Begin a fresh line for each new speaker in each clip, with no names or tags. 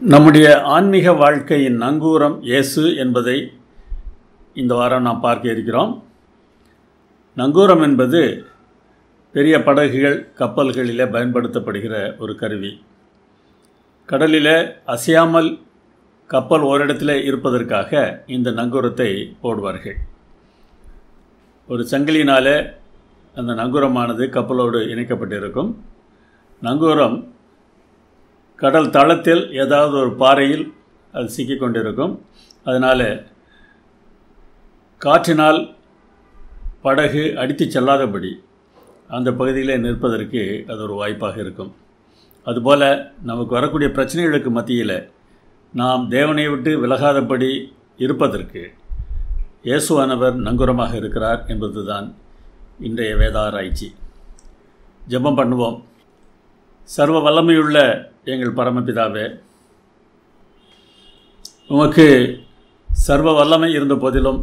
நம்முடைய ஆன்மீக வாழ்க்கையின் நங்கூரம் இயேசு என்பதை இந்த வாரம் நாம் பார்க்க இருக்கிறோம் நங்கூரம் என்பது பெரிய படகுகள் கப்பல்களிலே பயன்படுத்தப்படுகிற ஒரு கருவி கடலிலே அசையாமல் கப்பல் ஓரிடத்தில் இருப்பதற்காக இந்த நங்கூரத்தை போடுவார்கள் ஒரு சங்கிலினாலே அந்த நங்கூரமானது கப்பலோடு இணைக்கப்பட்டிருக்கும் நங்கூரம் கடல் தளத்தில் ஏதாவது ஒரு பாறையில் அது சிக்கிக் கொண்டிருக்கும் அதனால் காற்றினால் படகு அடித்து செல்லாதபடி அந்த பகுதியிலே நிற்பதற்கு அது ஒரு வாய்ப்பாக இருக்கும் அதுபோல் நமக்கு வரக்கூடிய பிரச்சனைகளுக்கு மத்தியில் நாம் தேவனை விட்டு விலகாதபடி இருப்பதற்கு இயேசுவானவர் நங்குரமாக இருக்கிறார் என்பதுதான் இன்றைய வேதாராய்ச்சி ஜெபம் பண்ணுவோம் சர்வ வல்லமையுள்ள எங்கள் பரமபிதாவே உமக்கு சர்வ வல்லமை இருந்த போதிலும்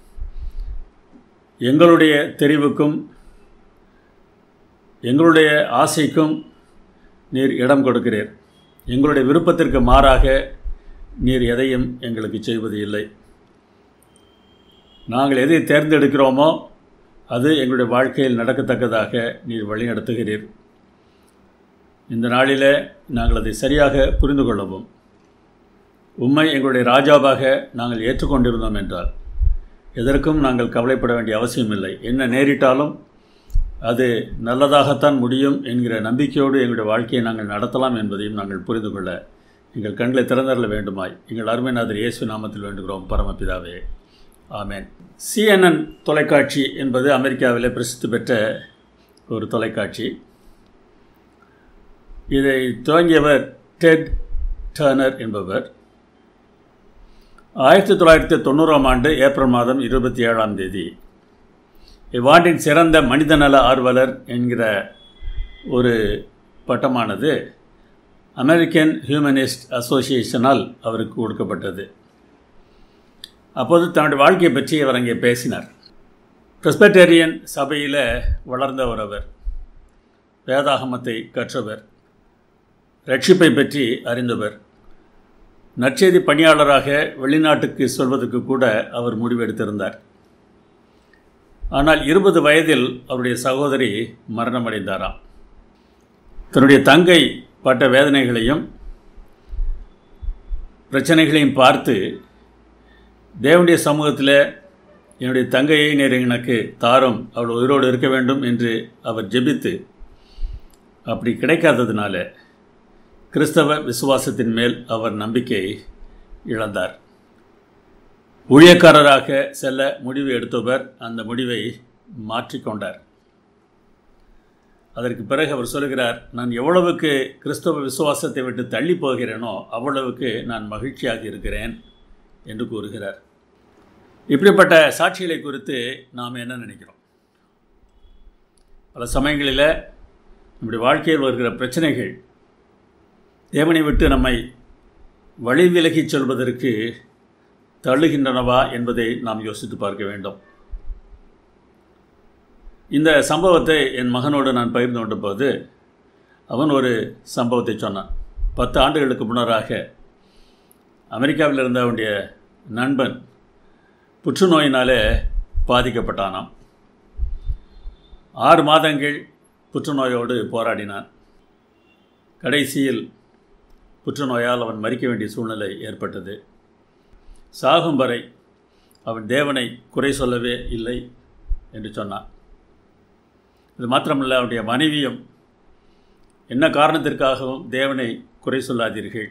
எங்களுடைய தெரிவுக்கும் எங்களுடைய ஆசைக்கும் நீர் இடம் கொடுக்கிறீர் எங்களுடைய விருப்பத்திற்கு மாறாக நீர் எதையும் எங்களுக்கு செய்வது இல்லை நாங்கள் எதை தேர்ந்தெடுக்கிறோமோ அது எங்களுடைய வாழ்க்கையில் நடக்கத்தக்கதாக நீர் வழிநடத்துகிறீர் இந்த நாளிலே நாங்கள் அதை சரியாக புரிந்து கொள்ளவும் உண்மை எங்களுடைய ராஜாவாக நாங்கள் ஏற்றுக்கொண்டிருந்தோம் என்றால் எதற்கும் நாங்கள் கவலைப்பட வேண்டிய அவசியமில்லை என்ன நேரிட்டாலும் அது நல்லதாகத்தான் முடியும் என்கிற நம்பிக்கையோடு எங்களுடைய வாழ்க்கையை நாங்கள் நடத்தலாம் என்பதையும் நாங்கள் புரிந்து கொள்ள எங்கள் கண்களை திறந்தரல வேண்டுமாய் எங்கள் அருமைநாதர் இயேசு நாமத்தில் வேண்டுகிறோம் பரமபிதாவே ஆமேன் சிஎன்என் தொலைக்காட்சி என்பது அமெரிக்காவில் பிரசித்தி பெற்ற ஒரு தொலைக்காட்சி இதை துவங்கியவர் டெட் டர்னர் என்பவர் ஆயிரத்தி தொள்ளாயிரத்தி தொண்ணூறாம் ஆண்டு ஏப்ரல் மாதம் இருபத்தி ஏழாம் தேதி இவ்வாண்டின் சிறந்த மனிதநல ஆர்வலர் என்கிற ஒரு பட்டமானது அமெரிக்கன் ஹியூமனிஸ்ட் அசோசியேஷனால் அவருக்கு கொடுக்கப்பட்டது அப்போது தன்னுடைய வாழ்க்கையை பற்றி அவர் அங்கே பேசினார் பிரஸ்பெட்டேரியன் சபையில் வளர்ந்தவர் அவர் வேதாகமத்தை கற்றவர் ரட்சிப்பை பற்றி அறிந்தவர் நற்செய்தி பணியாளராக வெளிநாட்டுக்கு சொல்வதற்கு கூட அவர் முடிவெடுத்திருந்தார் ஆனால் இருபது வயதில் அவருடைய சகோதரி மரணமடைந்தாராம் தன்னுடைய தங்கை பட்ட வேதனைகளையும் பிரச்சனைகளையும் பார்த்து தேவனுடைய சமூகத்தில் என்னுடைய தங்கையை நேர் எனக்கு தாரும் அவள் உயிரோடு இருக்க வேண்டும் என்று அவர் ஜெபித்து அப்படி கிடைக்காததுனால கிறிஸ்தவ விசுவாசத்தின் மேல் அவர் நம்பிக்கை இழந்தார் ஊழியக்காரராக செல்ல முடிவு எடுத்தவர் அந்த முடிவை மாற்றிக்கொண்டார் அதற்கு பிறகு அவர் சொல்கிறார் நான் எவ்வளவுக்கு கிறிஸ்தவ விசுவாசத்தை விட்டு தள்ளி போகிறேனோ அவ்வளவுக்கு நான் மகிழ்ச்சியாக இருக்கிறேன் என்று கூறுகிறார் இப்படிப்பட்ட சாட்சிகளை குறித்து நாம் என்ன நினைக்கிறோம் பல சமயங்களில் நம்முடைய வாழ்க்கையில் வருகிற பிரச்சனைகள் தேவனை விட்டு நம்மை வழி விலகிச் செல்வதற்கு தள்ளுகின்றனவா என்பதை நாம் யோசித்து பார்க்க வேண்டும் இந்த சம்பவத்தை என் மகனோடு நான் பகிர்ந்து கொண்ட போது அவன் ஒரு சம்பவத்தை சொன்னான் பத்து ஆண்டுகளுக்கு முன்னராக அமெரிக்காவில் இருந்த அவனுடைய நண்பன் புற்றுநோயினாலே பாதிக்கப்பட்டானாம் ஆறு மாதங்கள் புற்றுநோயோடு போராடினான் கடைசியில் புற்றுநோயால் அவன் மறிக்க வேண்டிய சூழ்நிலை ஏற்பட்டது சாகும் வரை அவன் தேவனை குறை சொல்லவே இல்லை என்று சொன்னான் இது மாத்திரமல்ல அவனுடைய மனைவியும் என்ன காரணத்திற்காகவும் தேவனை குறை சொல்லாதீர்கள்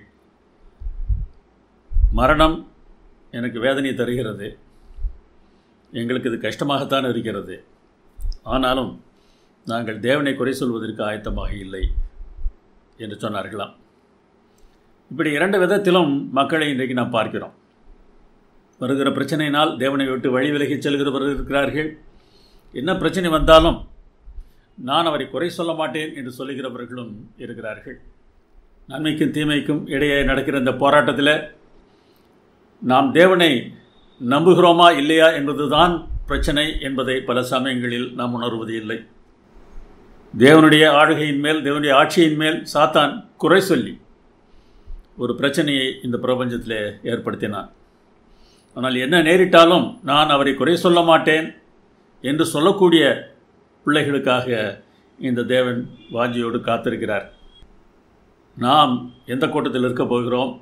மரணம் எனக்கு வேதனை தருகிறது எங்களுக்கு இது கஷ்டமாகத்தான் இருக்கிறது ஆனாலும் நாங்கள் தேவனை குறை சொல்வதற்கு ஆயத்தமாக இல்லை என்று சொன்னார்களாம் இப்படி இரண்டு விதத்திலும் மக்களை இன்றைக்கு நாம் பார்க்கிறோம் வருகிற பிரச்சனையினால் தேவனை விட்டு வழி விலகிச் செல்கிறவர்கள் இருக்கிறார்கள் என்ன பிரச்சனை வந்தாலும் நான் அவரை குறை சொல்ல மாட்டேன் என்று சொல்லுகிறவர்களும் இருக்கிறார்கள் நன்மைக்கும் தீமைக்கும் இடையே நடக்கிற இந்த போராட்டத்தில் நாம் தேவனை நம்புகிறோமா இல்லையா என்பதுதான் பிரச்சனை என்பதை பல சமயங்களில் நாம் உணர்வது இல்லை தேவனுடைய ஆளுகையின் மேல் தேவனுடைய ஆட்சியின் மேல் சாத்தான் குறை சொல்லி ஒரு பிரச்சனையை இந்த பிரபஞ்சத்தில் ஏற்படுத்தினார் ஆனால் என்ன நேரிட்டாலும் நான் அவரை குறை சொல்ல மாட்டேன் என்று சொல்லக்கூடிய பிள்ளைகளுக்காக இந்த தேவன் வாஞ்சியோடு காத்திருக்கிறார் நாம் எந்த கூட்டத்தில் இருக்க போகிறோம்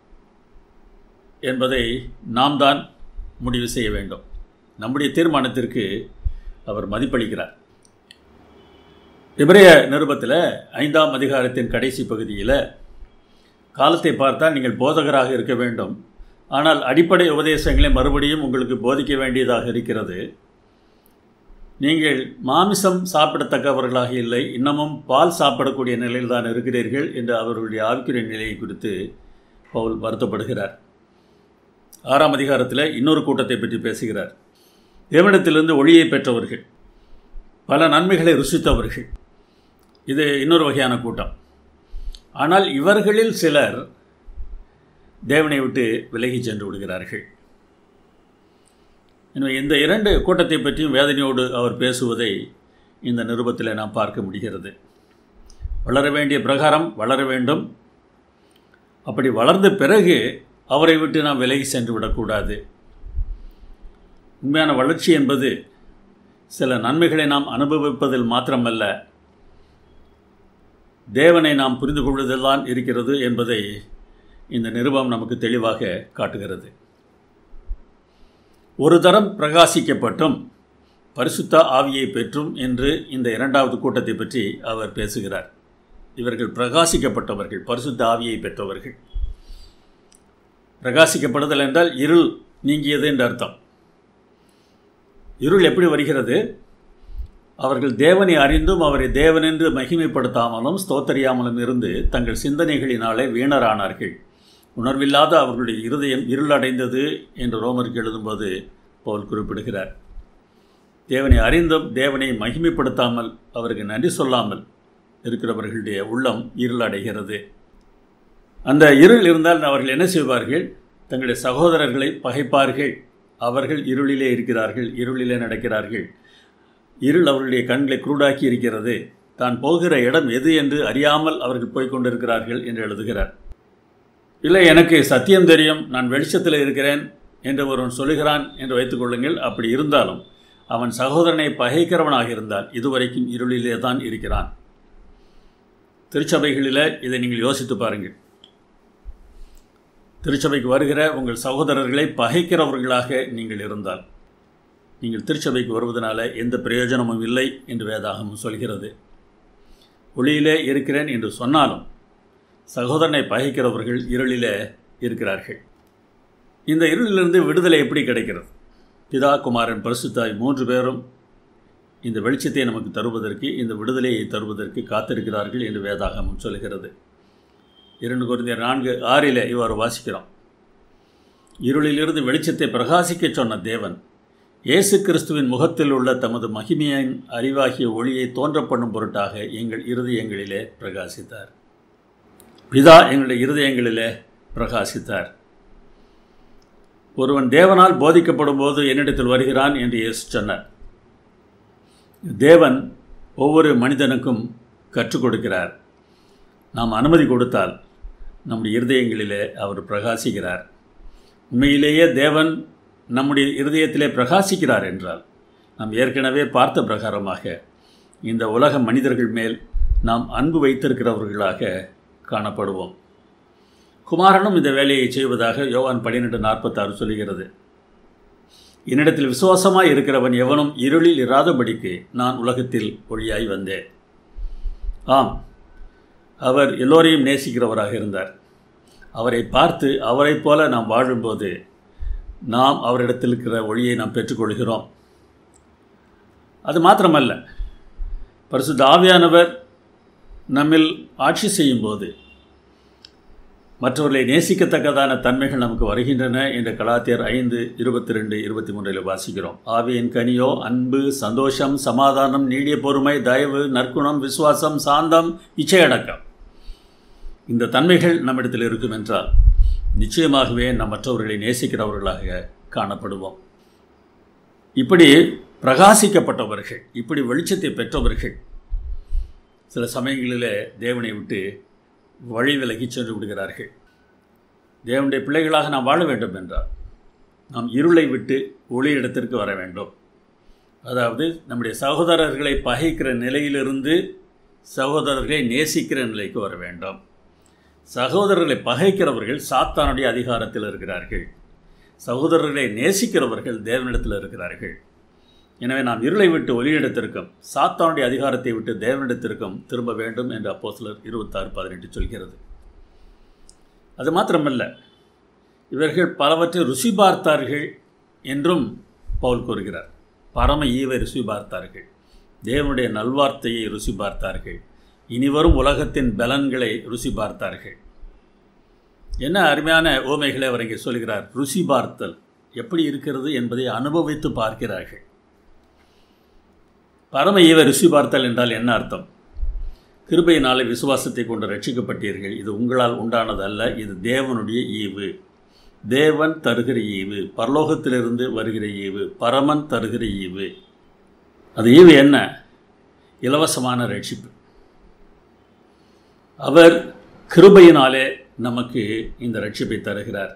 என்பதை நாம் தான் முடிவு செய்ய வேண்டும் நம்முடைய தீர்மானத்திற்கு அவர் மதிப்பளிக்கிறார் இவரைய நிருபத்தில் ஐந்தாம் அதிகாரத்தின் கடைசி பகுதியில் காலத்தை பார்த்தால் நீங்கள் போதகராக இருக்க வேண்டும் ஆனால் அடிப்படை உபதேசங்களை மறுபடியும் உங்களுக்கு போதிக்க வேண்டியதாக இருக்கிறது நீங்கள் மாமிசம் சாப்பிடத்தக்கவர்களாக இல்லை இன்னமும் பால் சாப்பிடக்கூடிய நிலையில் தான் இருக்கிறீர்கள் என்று அவர்களுடைய ஆவிக்குரிய நிலையை குறித்து பவுல் வருத்தப்படுகிறார் ஆறாம் அதிகாரத்தில் இன்னொரு கூட்டத்தை பற்றி பேசுகிறார் தேவனிடத்திலிருந்து ஒளியை பெற்றவர்கள் பல நன்மைகளை ருசித்தவர்கள் இது இன்னொரு வகையான கூட்டம் ஆனால் இவர்களில் சிலர் தேவனை விட்டு விலகி சென்று விடுகிறார்கள் எனவே இந்த இரண்டு கூட்டத்தை பற்றியும் வேதனையோடு அவர் பேசுவதை இந்த நிருபத்தில் நாம் பார்க்க முடிகிறது வளர வேண்டிய பிரகாரம் வளர வேண்டும் அப்படி வளர்ந்த பிறகு அவரை விட்டு நாம் விலகி சென்று விடக்கூடாது உண்மையான வளர்ச்சி என்பது சில நன்மைகளை நாம் அனுபவிப்பதில் மாத்திரமல்ல தேவனை நாம் புரிந்து கொள்வதில் தான் இருக்கிறது என்பதை இந்த நிருபம் நமக்கு தெளிவாக காட்டுகிறது ஒரு தரம் பிரகாசிக்கப்பட்டும் பரிசுத்த ஆவியை பெற்றும் என்று இந்த இரண்டாவது கூட்டத்தை பற்றி அவர் பேசுகிறார் இவர்கள் பிரகாசிக்கப்பட்டவர்கள் பரிசுத்த ஆவியை பெற்றவர்கள் பிரகாசிக்கப்படுதல் என்றால் இருள் நீங்கியது என்று அர்த்தம் இருள் எப்படி வருகிறது அவர்கள் தேவனை அறிந்தும் அவரை தேவனென்று மகிமைப்படுத்தாமலும் ஸ்தோத்தரியாமலும் இருந்து தங்கள் சிந்தனைகளினாலே வீணரானார்கள் உணர்வில்லாத அவர்களுடைய இருதயம் இருளடைந்தது என்று ரோமருக்கு எழுதும்போது பவுல் குறிப்பிடுகிறார் தேவனை அறிந்தும் தேவனை மகிமைப்படுத்தாமல் அவருக்கு நன்றி சொல்லாமல் இருக்கிறவர்களுடைய உள்ளம் இருளடைகிறது அந்த இருள் இருந்தால் அவர்கள் என்ன செய்வார்கள் தங்களுடைய சகோதரர்களை பகைப்பார்கள் அவர்கள் இருளிலே இருக்கிறார்கள் இருளிலே நடக்கிறார்கள் இருள் அவர்களுடைய கண்களை குருடாக்கி இருக்கிறது தான் போகிற இடம் எது என்று அறியாமல் அவர்கள் போய்க் கொண்டிருக்கிறார்கள் என்று எழுதுகிறார் இல்லை எனக்கு சத்தியம் தெரியும் நான் வெளிச்சத்தில் இருக்கிறேன் என்று ஒருவன் சொல்லுகிறான் என்று வைத்துக்கொள்ளுங்கள் அப்படி இருந்தாலும் அவன் சகோதரனை பகைக்கிறவனாக இருந்தால் இதுவரைக்கும் இருளிலே தான் இருக்கிறான் திருச்சபைகளில் இதை நீங்கள் யோசித்து பாருங்கள் திருச்சபைக்கு வருகிற உங்கள் சகோதரர்களை பகைக்கிறவர்களாக நீங்கள் இருந்தால் நீங்கள் திருச்சபைக்கு வருவதனால எந்த பிரயோஜனமும் இல்லை என்று வேதாகமும் சொல்கிறது ஒளியிலே இருக்கிறேன் என்று சொன்னாலும் சகோதரனை பகைக்கிறவர்கள் இருளிலே இருக்கிறார்கள் இந்த இருளிலிருந்து விடுதலை எப்படி கிடைக்கிறது பிதா குமாரன் பரிசுத்தாய் மூன்று பேரும் இந்த வெளிச்சத்தை நமக்கு தருவதற்கு இந்த விடுதலையை தருவதற்கு காத்திருக்கிறார்கள் என்று வேதாகமும் சொல்கிறது இரண்டு குறைந்த நான்கு ஆறில் இவ்வாறு வாசிக்கிறோம் இருளிலிருந்து வெளிச்சத்தை பிரகாசிக்க சொன்ன தேவன் இயேசு கிறிஸ்துவின் முகத்தில் உள்ள தமது மகிமையின் அறிவாகிய ஒளியை தோன்ற பண்ணும் பொருட்டாக எங்கள் இருதயங்களிலே பிரகாசித்தார் பிதா எங்களுடைய இருதயங்களிலே பிரகாசித்தார் ஒருவன் தேவனால் போதிக்கப்படும் போது என்னிடத்தில் வருகிறான் என்று இயேசு சொன்னார் தேவன் ஒவ்வொரு மனிதனுக்கும் கற்றுக் கொடுக்கிறார் நாம் அனுமதி கொடுத்தால் நம்முடைய இருதயங்களிலே அவர் பிரகாசிக்கிறார் உண்மையிலேயே தேவன் நம்முடைய இருதயத்திலே பிரகாசிக்கிறார் என்றால் நாம் ஏற்கனவே பார்த்த பிரகாரமாக இந்த உலக மனிதர்கள் மேல் நாம் அன்பு வைத்திருக்கிறவர்களாக காணப்படுவோம் குமாரனும் இந்த வேலையை செய்வதாக யோவான் பன்னிரெண்டு நாற்பத்தாறு சொல்கிறது என்னிடத்தில் விசுவாசமாய் இருக்கிறவன் எவனும் இருளில் இராதபடிக்கு நான் உலகத்தில் ஒளியாய் வந்தேன் ஆம் அவர் எல்லோரையும் நேசிக்கிறவராக இருந்தார் அவரை பார்த்து அவரைப் போல நாம் வாழும்போது நாம் அவரிடத்தில் இருக்கிற ஒளியை நாம் பெற்றுக்கொள்கிறோம் அது மாத்திரமல்ல பரிசுத்த ஆவியானவர் நம்மில் ஆட்சி செய்யும்போது மற்றவர்களை நேசிக்கத்தக்கதான தன்மைகள் நமக்கு வருகின்றன என்ற கலாத்தியர் ஐந்து இருபத்தி ரெண்டு இருபத்தி மூன்றில் வாசிக்கிறோம் ஆவியின் கனியோ அன்பு சந்தோஷம் சமாதானம் நீடிய பொறுமை தயவு நற்குணம் விசுவாசம் சாந்தம் இச்சையடக்கம் இந்த தன்மைகள் நம்மிடத்தில் இருக்கும் என்றால் நிச்சயமாகவே நம் மற்றவர்களை நேசிக்கிறவர்களாக காணப்படுவோம் இப்படி பிரகாசிக்கப்பட்டவர்கள் இப்படி வெளிச்சத்தை பெற்றவர்கள் சில சமயங்களில் தேவனை விட்டு வழி விலகி சென்று விடுகிறார்கள் தேவனுடைய பிள்ளைகளாக நாம் வாழ வேண்டும் என்றால் நாம் இருளை விட்டு ஒளி இடத்திற்கு வர வேண்டும் அதாவது நம்முடைய சகோதரர்களை பகைக்கிற நிலையிலிருந்து சகோதரர்களை நேசிக்கிற நிலைக்கு வர வேண்டும் சகோதரர்களை பகைக்கிறவர்கள் சாத்தானுடைய அதிகாரத்தில் இருக்கிறார்கள் சகோதரர்களை நேசிக்கிறவர்கள் தேவனிடத்தில் இருக்கிறார்கள் எனவே நாம் இருளை விட்டு ஒளியிடத்திற்கும் சாத்தானுடைய அதிகாரத்தை விட்டு தேவனிடத்திற்கும் திரும்ப வேண்டும் என்று அப்போ சிலர் இருபத்தாறு பதினெட்டு சொல்கிறது அது மாத்திரமல்ல இவர்கள் பலவற்றை ருசி பார்த்தார்கள் என்றும் பவுல் கூறுகிறார் பரம ஈவை ருசி பார்த்தார்கள் தேவனுடைய நல்வார்த்தையை ருசி பார்த்தார்கள் இனிவரும் உலகத்தின் பலன்களை ருசி பார்த்தார்கள் என்ன அருமையான ஓமைகளை அவர் இங்கே சொல்கிறார் ருசி பார்த்தல் எப்படி இருக்கிறது என்பதை அனுபவித்து பார்க்கிறார்கள் பரம ஈவை ருசி பார்த்தல் என்றால் என்ன அர்த்தம் கிருபையினாலே விசுவாசத்தை கொண்டு ரட்சிக்கப்பட்டீர்கள் இது உங்களால் உண்டானது அல்ல இது தேவனுடைய ஈவு தேவன் தருகிற ஈவு பரலோகத்திலிருந்து வருகிற ஈவு பரமன் தருகிற ஈவு அது ஈவு என்ன இலவசமான ரட்சிப்பு அவர் கிருபையினாலே நமக்கு இந்த ரட்சிப்பை தருகிறார்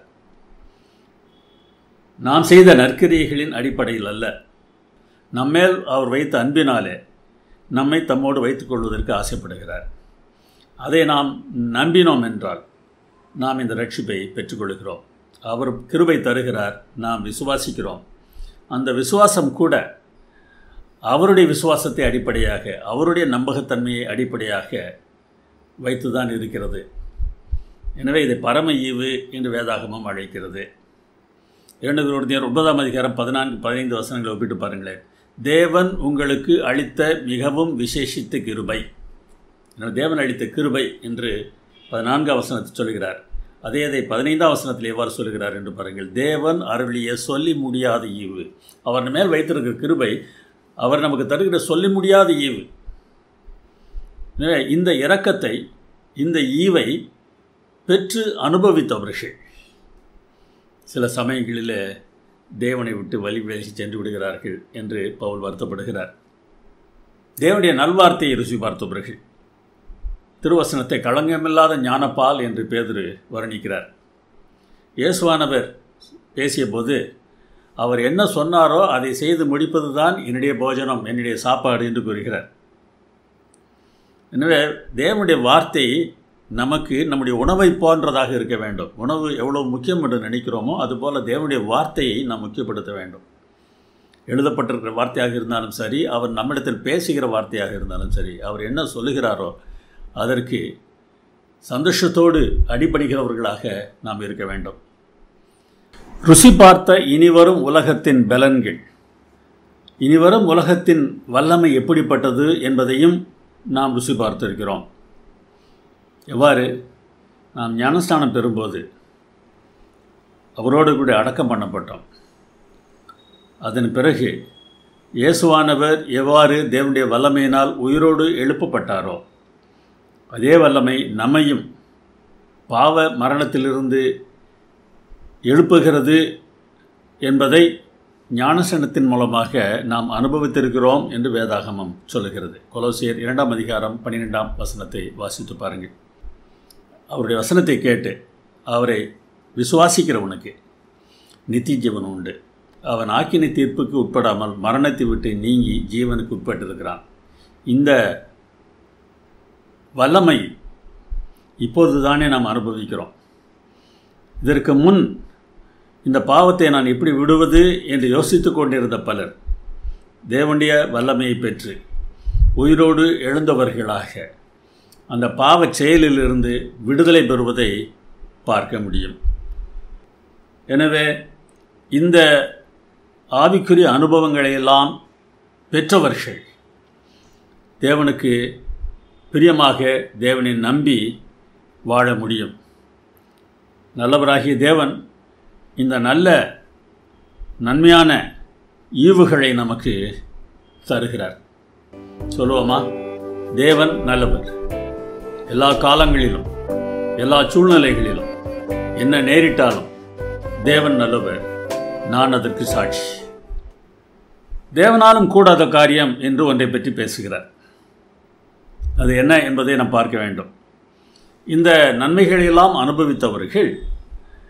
நாம் செய்த நற்கிரியைகளின் அடிப்படையில் அல்ல நம்மேல் அவர் வைத்த அன்பினாலே நம்மை தம்மோடு வைத்துக்கொள்வதற்கு ஆசைப்படுகிறார் அதை நாம் நம்பினோம் என்றால் நாம் இந்த ரட்சிப்பை பெற்றுக்கொள்கிறோம் அவர் கிருபை தருகிறார் நாம் விசுவாசிக்கிறோம் அந்த விசுவாசம் கூட அவருடைய விசுவாசத்தை அடிப்படையாக அவருடைய நம்பகத்தன்மையை அடிப்படையாக வைத்துதான் இருக்கிறது எனவே இதை பரம ஈவு என்று வேதாகமம் அழைக்கிறது இரண்டு குருந்தியர் ஒன்பதாம் அதிகாரம் பதினான்கு பதினைந்து வசனங்களை ஒப்பிட்டு பாருங்களேன் தேவன் உங்களுக்கு அளித்த மிகவும் விசேஷித்த கிருபை தேவன் அளித்த கிருபை என்று பதினான்காம் வசனத்தை சொல்கிறார் அதே அதை பதினைந்தாம் வசனத்தில் எவ்வாறு சொல்கிறார் என்று பாருங்கள் தேவன் அருளிய சொல்லி முடியாத ஈவு அவர் மேல் வைத்திருக்கிற கிருபை அவர் நமக்கு தருகிற சொல்லி முடியாத ஈவு இந்த இரக்கத்தை இந்த ஈவை பெற்று அனுபவித்தவர்கள் சில சமயங்களில் தேவனை விட்டு வழி விலகி சென்று விடுகிறார்கள் என்று பவுல் வருத்தப்படுகிறார் தேவனுடைய நல்வார்த்தையை ருசி பார்த்தவர்கள் திருவசனத்தை களங்கமில்லாத ஞானப்பால் என்று பேதுரு வர்ணிக்கிறார் இயேசுவானவர் பேசியபோது அவர் என்ன சொன்னாரோ அதை செய்து முடிப்பது தான் என்னுடைய போஜனம் என்னுடைய சாப்பாடு என்று கூறுகிறார் எனவே தேவனுடைய வார்த்தை நமக்கு நம்முடைய உணவை போன்றதாக இருக்க வேண்டும் உணவு எவ்வளோ முக்கியம் என்று நினைக்கிறோமோ அதுபோல் தேவனுடைய வார்த்தையை நாம் முக்கியப்படுத்த வேண்டும் எழுதப்பட்டிருக்கிற வார்த்தையாக இருந்தாலும் சரி அவர் நம்மிடத்தில் பேசுகிற வார்த்தையாக இருந்தாலும் சரி அவர் என்ன சொல்லுகிறாரோ அதற்கு சந்தோஷத்தோடு அடிபடுகிறவர்களாக நாம் இருக்க வேண்டும் ருசி பார்த்த இனிவரும் உலகத்தின் பலன்கள் இனிவரும் உலகத்தின் வல்லமை எப்படிப்பட்டது என்பதையும் நாம் ருசி பார்த்திருக்கிறோம் எவ்வாறு நாம் ஞானஸ்தானம் பெறும்போது அவரோடு கூட அடக்கம் பண்ணப்பட்டோம் அதன் பிறகு இயேசுவானவர் எவ்வாறு தேவனுடைய வல்லமையினால் உயிரோடு எழுப்பப்பட்டாரோ அதே வல்லமை நம்மையும் பாவ மரணத்திலிருந்து எழுப்புகிறது என்பதை ஞானசனத்தின் மூலமாக நாம் அனுபவித்திருக்கிறோம் என்று வேதாகமம் சொல்லுகிறது கொலோசியர் இரண்டாம் அதிகாரம் பன்னிரெண்டாம் வசனத்தை வாசித்து பாருங்கள் அவருடைய வசனத்தை கேட்டு அவரை விசுவாசிக்கிறவனுக்கு நித்திய ஜீவன் உண்டு அவன் ஆக்கினை தீர்ப்புக்கு உட்படாமல் மரணத்தை விட்டு நீங்கி ஜீவனுக்கு உட்பட்டிருக்கிறான் இந்த வல்லமை இப்போது தானே நாம் அனுபவிக்கிறோம் இதற்கு முன் இந்த பாவத்தை நான் எப்படி விடுவது என்று யோசித்து கொண்டிருந்த பலர் தேவனுடைய வல்லமையை பெற்று உயிரோடு எழுந்தவர்களாக அந்த பாவச் செயலிலிருந்து விடுதலை பெறுவதை பார்க்க முடியும் எனவே இந்த ஆவிக்குரிய அனுபவங்களையெல்லாம் பெற்றவர்கள் தேவனுக்கு பிரியமாக தேவனை நம்பி வாழ முடியும் நல்லவராகிய தேவன் இந்த நல்ல நன்மையான ஈவுகளை நமக்கு தருகிறார் சொல்லுவோமா தேவன் நல்லவர் எல்லா காலங்களிலும் எல்லா சூழ்நிலைகளிலும் என்ன நேரிட்டாலும் தேவன் நல்லவர் நான் அதற்கு சாட்சி தேவனாலும் கூடாத காரியம் என்று ஒன்றை பற்றி பேசுகிறார் அது என்ன என்பதை நாம் பார்க்க வேண்டும் இந்த நன்மைகளெல்லாம் அனுபவித்தவர்கள்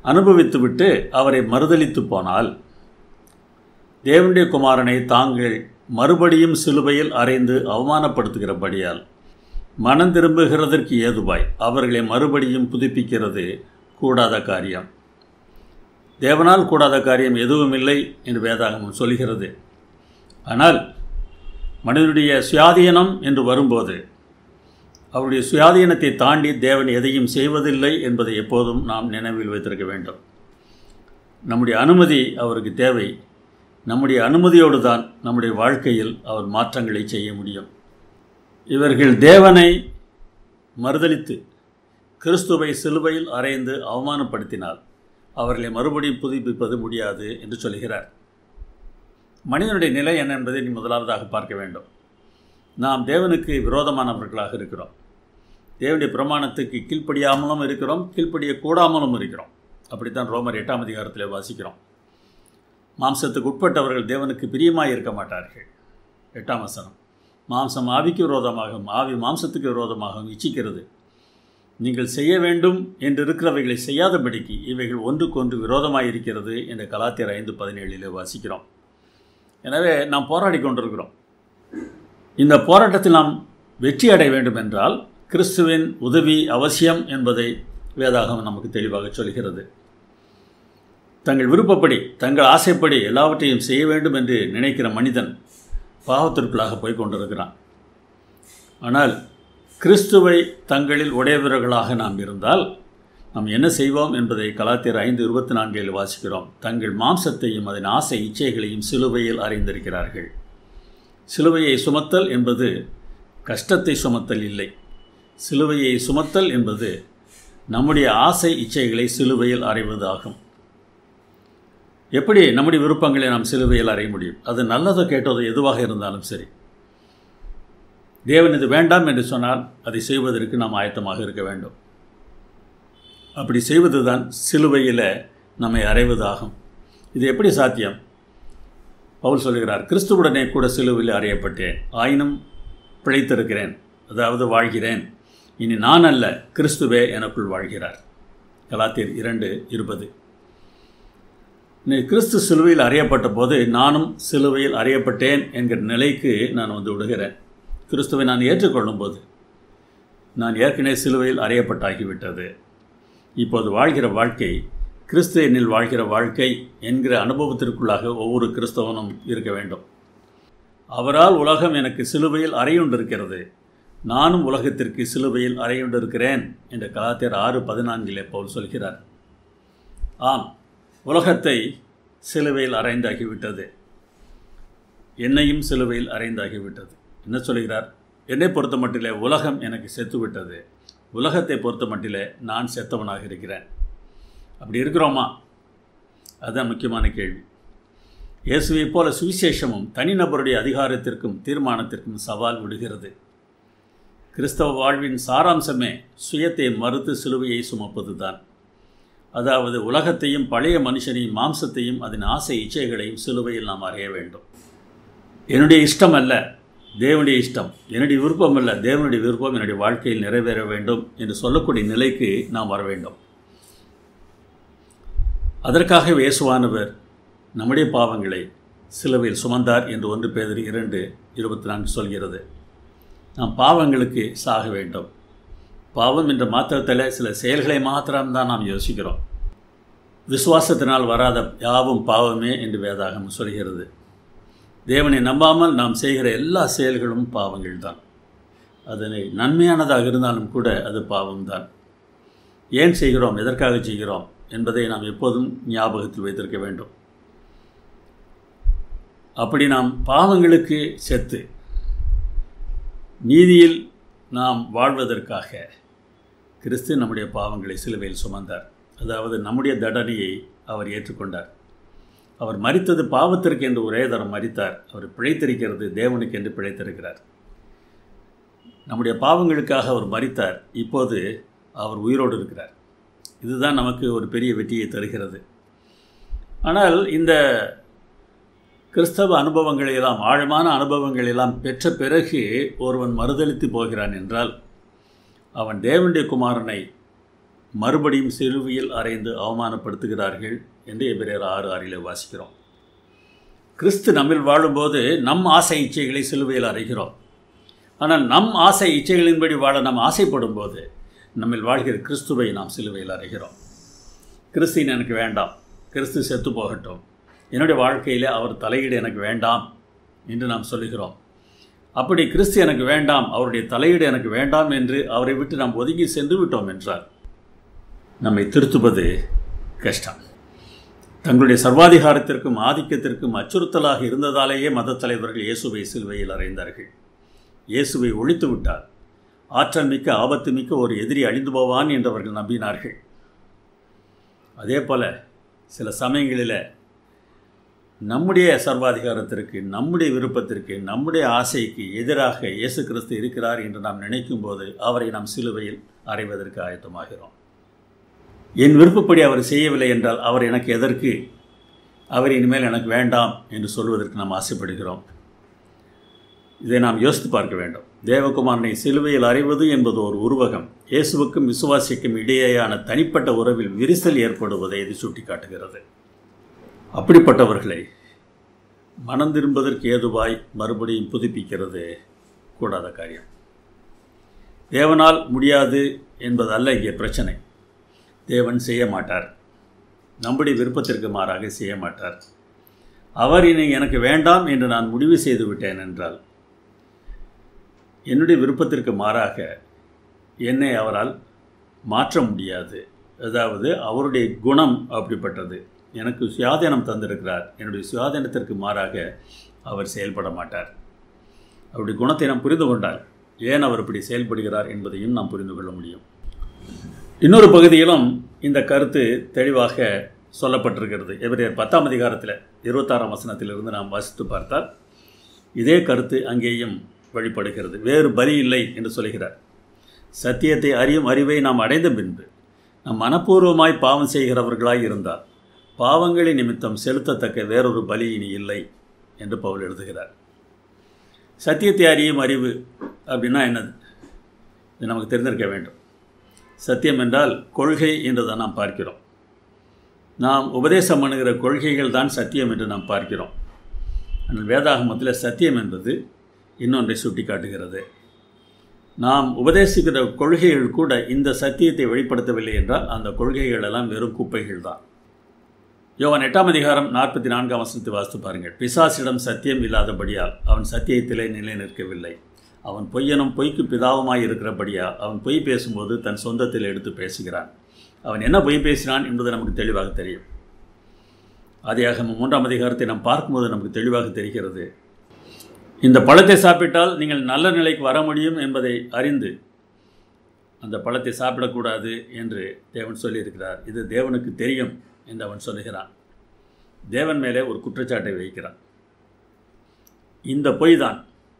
அனுபவித்துவிட்டு அவரை மறுதலித்து போனால் தேவனுடைய குமாரனை தாங்கள் மறுபடியும் சிலுவையில் அறைந்து அவமானப்படுத்துகிறபடியால் மனம் திரும்புகிறதற்கு ஏதுவாய் அவர்களை மறுபடியும் புதுப்பிக்கிறது கூடாத காரியம் தேவனால் கூடாத காரியம் எதுவும் இல்லை என்று வேதாகமம் சொல்கிறது ஆனால் மனிதனுடைய சுயாதீனம் என்று வரும்போது அவருடைய சுயாதீனத்தை தாண்டி தேவன் எதையும் செய்வதில்லை என்பதை எப்போதும் நாம் நினைவில் வைத்திருக்க வேண்டும் நம்முடைய அனுமதி அவருக்கு தேவை நம்முடைய அனுமதியோடு தான் நம்முடைய வாழ்க்கையில் அவர் மாற்றங்களை செய்ய முடியும் இவர்கள் தேவனை மறுதலித்து கிறிஸ்துவை சிலுவையில் அறைந்து அவமானப்படுத்தினால் அவர்களை மறுபடியும் புதுப்பிப்பது முடியாது என்று சொல்கிறார் மனிதனுடைய நிலை என்ன என்பதை நீ முதலாவதாக பார்க்க வேண்டும் நாம் தேவனுக்கு விரோதமானவர்களாக இருக்கிறோம் தேவனுடைய பிரமாணத்துக்கு கீழ்ப்படியாமலும் இருக்கிறோம் கீழ்ப்படிய கூடாமலும் இருக்கிறோம் அப்படித்தான் ரோமர் எட்டாம் அதிகாரத்தில் வாசிக்கிறோம் மாம்சத்துக்கு உட்பட்டவர்கள் தேவனுக்கு பிரியமாக இருக்க மாட்டார்கள் எட்டாம் வசனம் மாம்சம் ஆவிக்கு விரோதமாகவும் ஆவி மாம்சத்துக்கு விரோதமாகவும் இச்சிக்கிறது நீங்கள் செய்ய வேண்டும் என்று இருக்கிறவைகளை செய்யாதபடிக்கு இவைகள் ஒன்றுக்கொன்று விரோதமாக இருக்கிறது என்ற கலாத்தியர் ஐந்து பதினேழில் வாசிக்கிறோம் எனவே நாம் போராடி கொண்டிருக்கிறோம் இந்த போராட்டத்தில் நாம் வெற்றி அடைய வேண்டும் என்றால் கிறிஸ்துவின் உதவி அவசியம் என்பதை வேதாகம் நமக்கு தெளிவாக சொல்கிறது தங்கள் விருப்பப்படி தங்கள் ஆசைப்படி எல்லாவற்றையும் செய்ய வேண்டும் என்று நினைக்கிற மனிதன் பாவத்திற்குள்ளாக போய் கொண்டிருக்கிறான் ஆனால் கிறிஸ்துவை தங்களில் உடையவர்களாக நாம் இருந்தால் நாம் என்ன செய்வோம் என்பதை கலாத்தியர் ஐந்து இருபத்தி நான்கில் வாசிக்கிறோம் தங்கள் மாம்சத்தையும் அதன் ஆசை இச்சைகளையும் சிலுவையில் அறிந்திருக்கிறார்கள் சிலுவையை சுமத்தல் என்பது கஷ்டத்தை சுமத்தல் இல்லை சிலுவையை சுமத்தல் என்பது நம்முடைய ஆசை இச்சைகளை சிலுவையில் அறைவதாகும் எப்படி நம்முடைய விருப்பங்களை நாம் சிலுவையில் அறைய முடியும் அது நல்லதோ கேட்டதோ எதுவாக இருந்தாலும் சரி தேவன் இது வேண்டாம் என்று சொன்னால் அதை செய்வதற்கு நாம் ஆயத்தமாக இருக்க வேண்டும் அப்படி செய்வது தான் சிலுவையில் நம்மை அறைவதாகும் இது எப்படி சாத்தியம் பவுல் சொல்கிறார் கிறிஸ்துவுடனே கூட சிலுவையில் அறையப்பட்டேன் ஆயினும் பிழைத்திருக்கிறேன் அதாவது வாழ்கிறேன் இனி நான் அல்ல கிறிஸ்துவே எனக்குள் வாழ்கிறார் கலாத்தியர் இரண்டு இருபது கிறிஸ்து சிலுவையில் அறியப்பட்ட போது நானும் சிலுவையில் அறியப்பட்டேன் என்கிற நிலைக்கு நான் வந்து விடுகிறேன் கிறிஸ்துவை நான் ஏற்றுக்கொள்ளும் போது நான் ஏற்கனவே சிலுவையில் அறியப்பட்டாகிவிட்டது இப்போது வாழ்கிற வாழ்க்கை கிறிஸ்து என்னில் வாழ்கிற வாழ்க்கை என்கிற அனுபவத்திற்குள்ளாக ஒவ்வொரு கிறிஸ்தவனும் இருக்க வேண்டும் அவரால் உலகம் எனக்கு சிலுவையில் அறையுண்டிருக்கிறது நானும் உலகத்திற்கு சிலுவையில் அறையுண்டிருக்கிறேன் என்ற கலாத்தியர் ஆறு பதினான்கிலே பவுல் சொல்கிறார் ஆம் உலகத்தை சிலுவையில் அறைந்தாகிவிட்டது என்னையும் சிலுவையில் அறைந்தாகிவிட்டது என்ன சொல்கிறார் என்னை பொறுத்த மட்டிலே உலகம் எனக்கு செத்துவிட்டது உலகத்தை பொறுத்த மட்டிலே நான் செத்தவனாக இருக்கிறேன் அப்படி இருக்கிறோமா அதுதான் முக்கியமான கேள்வி இயேசுவைப் போல சுவிசேஷமும் தனிநபருடைய அதிகாரத்திற்கும் தீர்மானத்திற்கும் சவால் விடுகிறது கிறிஸ்தவ வாழ்வின் சாராம்சமே சுயத்தை மறுத்து சிலுவையை சுமப்பது தான் அதாவது உலகத்தையும் பழைய மனுஷனையும் மாம்சத்தையும் அதன் ஆசை இச்சைகளையும் சிலுவையில் நாம் அறிய வேண்டும் என்னுடைய இஷ்டம் அல்ல தேவனுடைய இஷ்டம் என்னுடைய விருப்பம் அல்ல தேவனுடைய விருப்பம் என்னுடைய வாழ்க்கையில் நிறைவேற வேண்டும் என்று சொல்லக்கூடிய நிலைக்கு நாம் வர வேண்டும் அதற்காக இயேசுவானவர் நம்முடைய பாவங்களை சிலுவையில் சுமந்தார் என்று ஒன்று பேதர் இரண்டு இருபத்தி நான்கு சொல்கிறது நாம் பாவங்களுக்கு சாக வேண்டும் பாவம் என்ற மாத்திரத்தில் சில செயல்களை மாத்திரம்தான் நாம் யோசிக்கிறோம் விசுவாசத்தினால் வராத யாவும் பாவமே என்று வேதாகம் சொல்கிறது தேவனை நம்பாமல் நாம் செய்கிற எல்லா செயல்களும் பாவங்கள் தான் அதனை நன்மையானதாக இருந்தாலும் கூட அது பாவம்தான் ஏன் செய்கிறோம் எதற்காக செய்கிறோம் என்பதை நாம் எப்போதும் ஞாபகத்தில் வைத்திருக்க வேண்டும் அப்படி நாம் பாவங்களுக்கு செத்து நீதியில் நாம் வாழ்வதற்காக கிறிஸ்து நம்முடைய பாவங்களை சிலுவையில் சுமந்தார் அதாவது நம்முடைய தண்டனையை அவர் ஏற்றுக்கொண்டார் அவர் மறித்தது பாவத்திற்கு என்று ஒரே தரம் மறித்தார் அவர் பிழைத்திருக்கிறது தேவனுக்கு என்று பிழைத்திருக்கிறார் நம்முடைய பாவங்களுக்காக அவர் மறித்தார் இப்போது அவர் உயிரோடு இருக்கிறார் இதுதான் நமக்கு ஒரு பெரிய வெற்றியை தருகிறது ஆனால் இந்த கிறிஸ்தவ அனுபவங்களெல்லாம் ஆழமான அனுபவங்களெல்லாம் பெற்ற பிறகு ஒருவன் மறுதளித்து போகிறான் என்றால் அவன் தேவனுடைய குமாரனை மறுபடியும் சிலுவையில் அறைந்து அவமானப்படுத்துகிறார்கள் என்று எபிரேர் ஆறு ஆறிலே வாசிக்கிறோம் கிறிஸ்து நம்மில் வாழும்போது நம் ஆசை இச்சைகளை சிலுவையில் அறைகிறோம் ஆனால் நம் ஆசை இச்சைகளின்படி வாழ நாம் ஆசைப்படும் போது நம்மில் வாழ்கிற கிறிஸ்துவை நாம் சிலுவையில் அறைகிறோம் கிறிஸ்தின் எனக்கு வேண்டாம் கிறிஸ்து செத்து போகட்டும் என்னுடைய வாழ்க்கையில் அவர் தலையீடு எனக்கு வேண்டாம் என்று நாம் சொல்லுகிறோம் அப்படி கிறிஸ்து எனக்கு வேண்டாம் அவருடைய தலையீடு எனக்கு வேண்டாம் என்று அவரை விட்டு நாம் ஒதுங்கி சென்று விட்டோம் என்றார் நம்மை திருத்துவது கஷ்டம் தங்களுடைய சர்வாதிகாரத்திற்கும் ஆதிக்கத்திற்கும் அச்சுறுத்தலாக இருந்ததாலேயே மத தலைவர்கள் இயேசுவை சிலுவையில் அறைந்தார்கள் இயேசுவை ஒழித்து விட்டார் ஆற்றல் மிக்க ஆபத்து மிக்க ஒரு எதிரி அழிந்து போவான் என்று அவர்கள் நம்பினார்கள் அதே போல் சில சமயங்களில் நம்முடைய சர்வாதிகாரத்திற்கு நம்முடைய விருப்பத்திற்கு நம்முடைய ஆசைக்கு எதிராக இயேசு கிறிஸ்து இருக்கிறார் என்று நாம் நினைக்கும் போது அவரை நாம் சிலுவையில் அறைவதற்கு ஆயத்தமாகிறோம் என் விருப்பப்படி அவர் செய்யவில்லை என்றால் அவர் எனக்கு எதற்கு அவர் இனிமேல் எனக்கு வேண்டாம் என்று சொல்வதற்கு நாம் ஆசைப்படுகிறோம் இதை நாம் யோசித்து பார்க்க வேண்டும் தேவகுமாரனை சிலுவையில் அறிவது என்பது ஒரு உருவகம் இயேசுவுக்கும் விசுவாசிக்கும் இடையேயான தனிப்பட்ட உறவில் விரிசல் ஏற்படுவதை இது சுட்டிக்காட்டுகிறது அப்படிப்பட்டவர்களை மனம் திரும்பதற்கு ஏதுவாய் மறுபடியும் புதுப்பிக்கிறது கூடாத காரியம் தேவனால் முடியாது என்பதல்ல இங்கே பிரச்சனை தேவன் செய்ய மாட்டார் நம்முடைய விருப்பத்திற்கு மாறாக செய்ய மாட்டார் அவர் இனி எனக்கு வேண்டாம் என்று நான் முடிவு செய்து விட்டேன் என்றால் என்னுடைய விருப்பத்திற்கு மாறாக என்னை அவரால் மாற்ற முடியாது அதாவது அவருடைய குணம் அப்படிப்பட்டது எனக்கு சுயாதீனம் தந்திருக்கிறார் என்னுடைய சுயாதீனத்திற்கு மாறாக அவர் செயல்பட மாட்டார் அவருடைய குணத்தை நாம் புரிந்து கொண்டால் ஏன் அவர் இப்படி செயல்படுகிறார் என்பதையும் நாம் புரிந்து கொள்ள முடியும் இன்னொரு பகுதியிலும் இந்த கருத்து தெளிவாக சொல்லப்பட்டிருக்கிறது எவரையர் பத்தாம் அதிகாரத்தில் இருபத்தாறாம் வசனத்திலிருந்து நாம் வாசித்து பார்த்தால் இதே கருத்து அங்கேயும் வழிபடுகிறது வேறு பலி இல்லை என்று சொல்கிறார் சத்தியத்தை அறியும் அறிவை நாம் அடைந்த பின்பு நாம் மனப்பூர்வமாய் பாவம் செய்கிறவர்களாய் இருந்தால் பாவங்களின் நிமித்தம் செலுத்தத்தக்க வேறொரு பலி இனி இல்லை என்று பவுல் எழுதுகிறார் சத்தியத்தை அறியும் அறிவு அப்படின்னா என்னது இது நமக்கு தெரிந்திருக்க வேண்டும் சத்தியம் என்றால் கொள்கை என்று தான் நாம் பார்க்கிறோம் நாம் உபதேசம் பண்ணுகிற கொள்கைகள் தான் சத்தியம் என்று நாம் பார்க்கிறோம் ஆனால் வேதாகமத்தில் சத்தியம் என்பது இன்னொன்றை சுட்டி காட்டுகிறது நாம் உபதேசிக்கிற கொள்கைகள் கூட இந்த சத்தியத்தை வெளிப்படுத்தவில்லை என்றால் அந்த கொள்கைகள் எல்லாம் வெறும் குப்பைகள் தான் யோவன் எட்டாம் அதிகாரம் நாற்பத்தி நான்காம் வசனத்தை வாசித்து பாருங்கள் பிசாசிடம் சத்தியம் இல்லாதபடியால் அவன் சத்தியத்திலே நிலை நிற்கவில்லை அவன் பொய்யனும் பொய்க்கு பிதாவுமாய் இருக்கிறபடியா அவன் பொய் பேசும்போது தன் சொந்தத்தில் எடுத்து பேசுகிறான் அவன் என்ன பொய் பேசினான் என்பது நமக்கு தெளிவாக தெரியும் ஆதியாக மூன்றாம் அதிகாரத்தை நாம் பார்க்கும்போது நமக்கு தெளிவாக தெரிகிறது இந்த பழத்தை சாப்பிட்டால் நீங்கள் நல்ல நிலைக்கு வர முடியும் என்பதை அறிந்து அந்த பழத்தை சாப்பிடக்கூடாது என்று தேவன் சொல்லியிருக்கிறார் இது தேவனுக்கு தெரியும் என்று அவன் சொல்லுகிறான் தேவன் மேலே ஒரு குற்றச்சாட்டை வைக்கிறான் இந்த பொய் தான்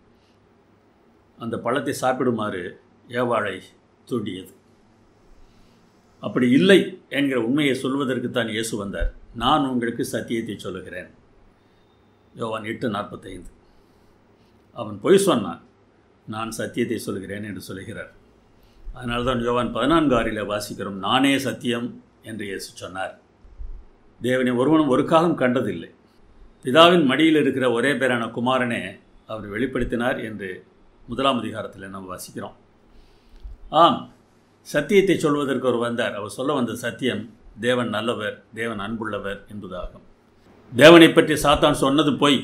அந்த பழத்தை சாப்பிடுமாறு ஏவாளை தூண்டியது அப்படி இல்லை என்கிற உண்மையை சொல்வதற்கு தான் இயேசு வந்தார் நான் உங்களுக்கு சத்தியத்தை சொல்லுகிறேன் யோவான் எட்டு நாற்பத்தைந்து அவன் பொய் சொன்னான் நான் சத்தியத்தை சொல்கிறேன் என்று சொல்கிறார் அதனால்தான் யோவான் பதினான்கு ஆறில் வாசிக்கிறோம் நானே சத்தியம் என்று இயேசு சொன்னார் தேவனை ஒருவனும் ஒரு காலம் கண்டதில்லை பிதாவின் மடியில் இருக்கிற ஒரே பேரான குமாரனே அவர் வெளிப்படுத்தினார் என்று முதலாம் அதிகாரத்தில் நாம் வாசிக்கிறோம் ஆம் சத்தியத்தை சொல்வதற்கு அவர் வந்தார் அவர் சொல்ல வந்த சத்தியம் தேவன் நல்லவர் தேவன் அன்புள்ளவர் என்பதாகும் தேவனை பற்றி சாத்தான் சொன்னது பொய்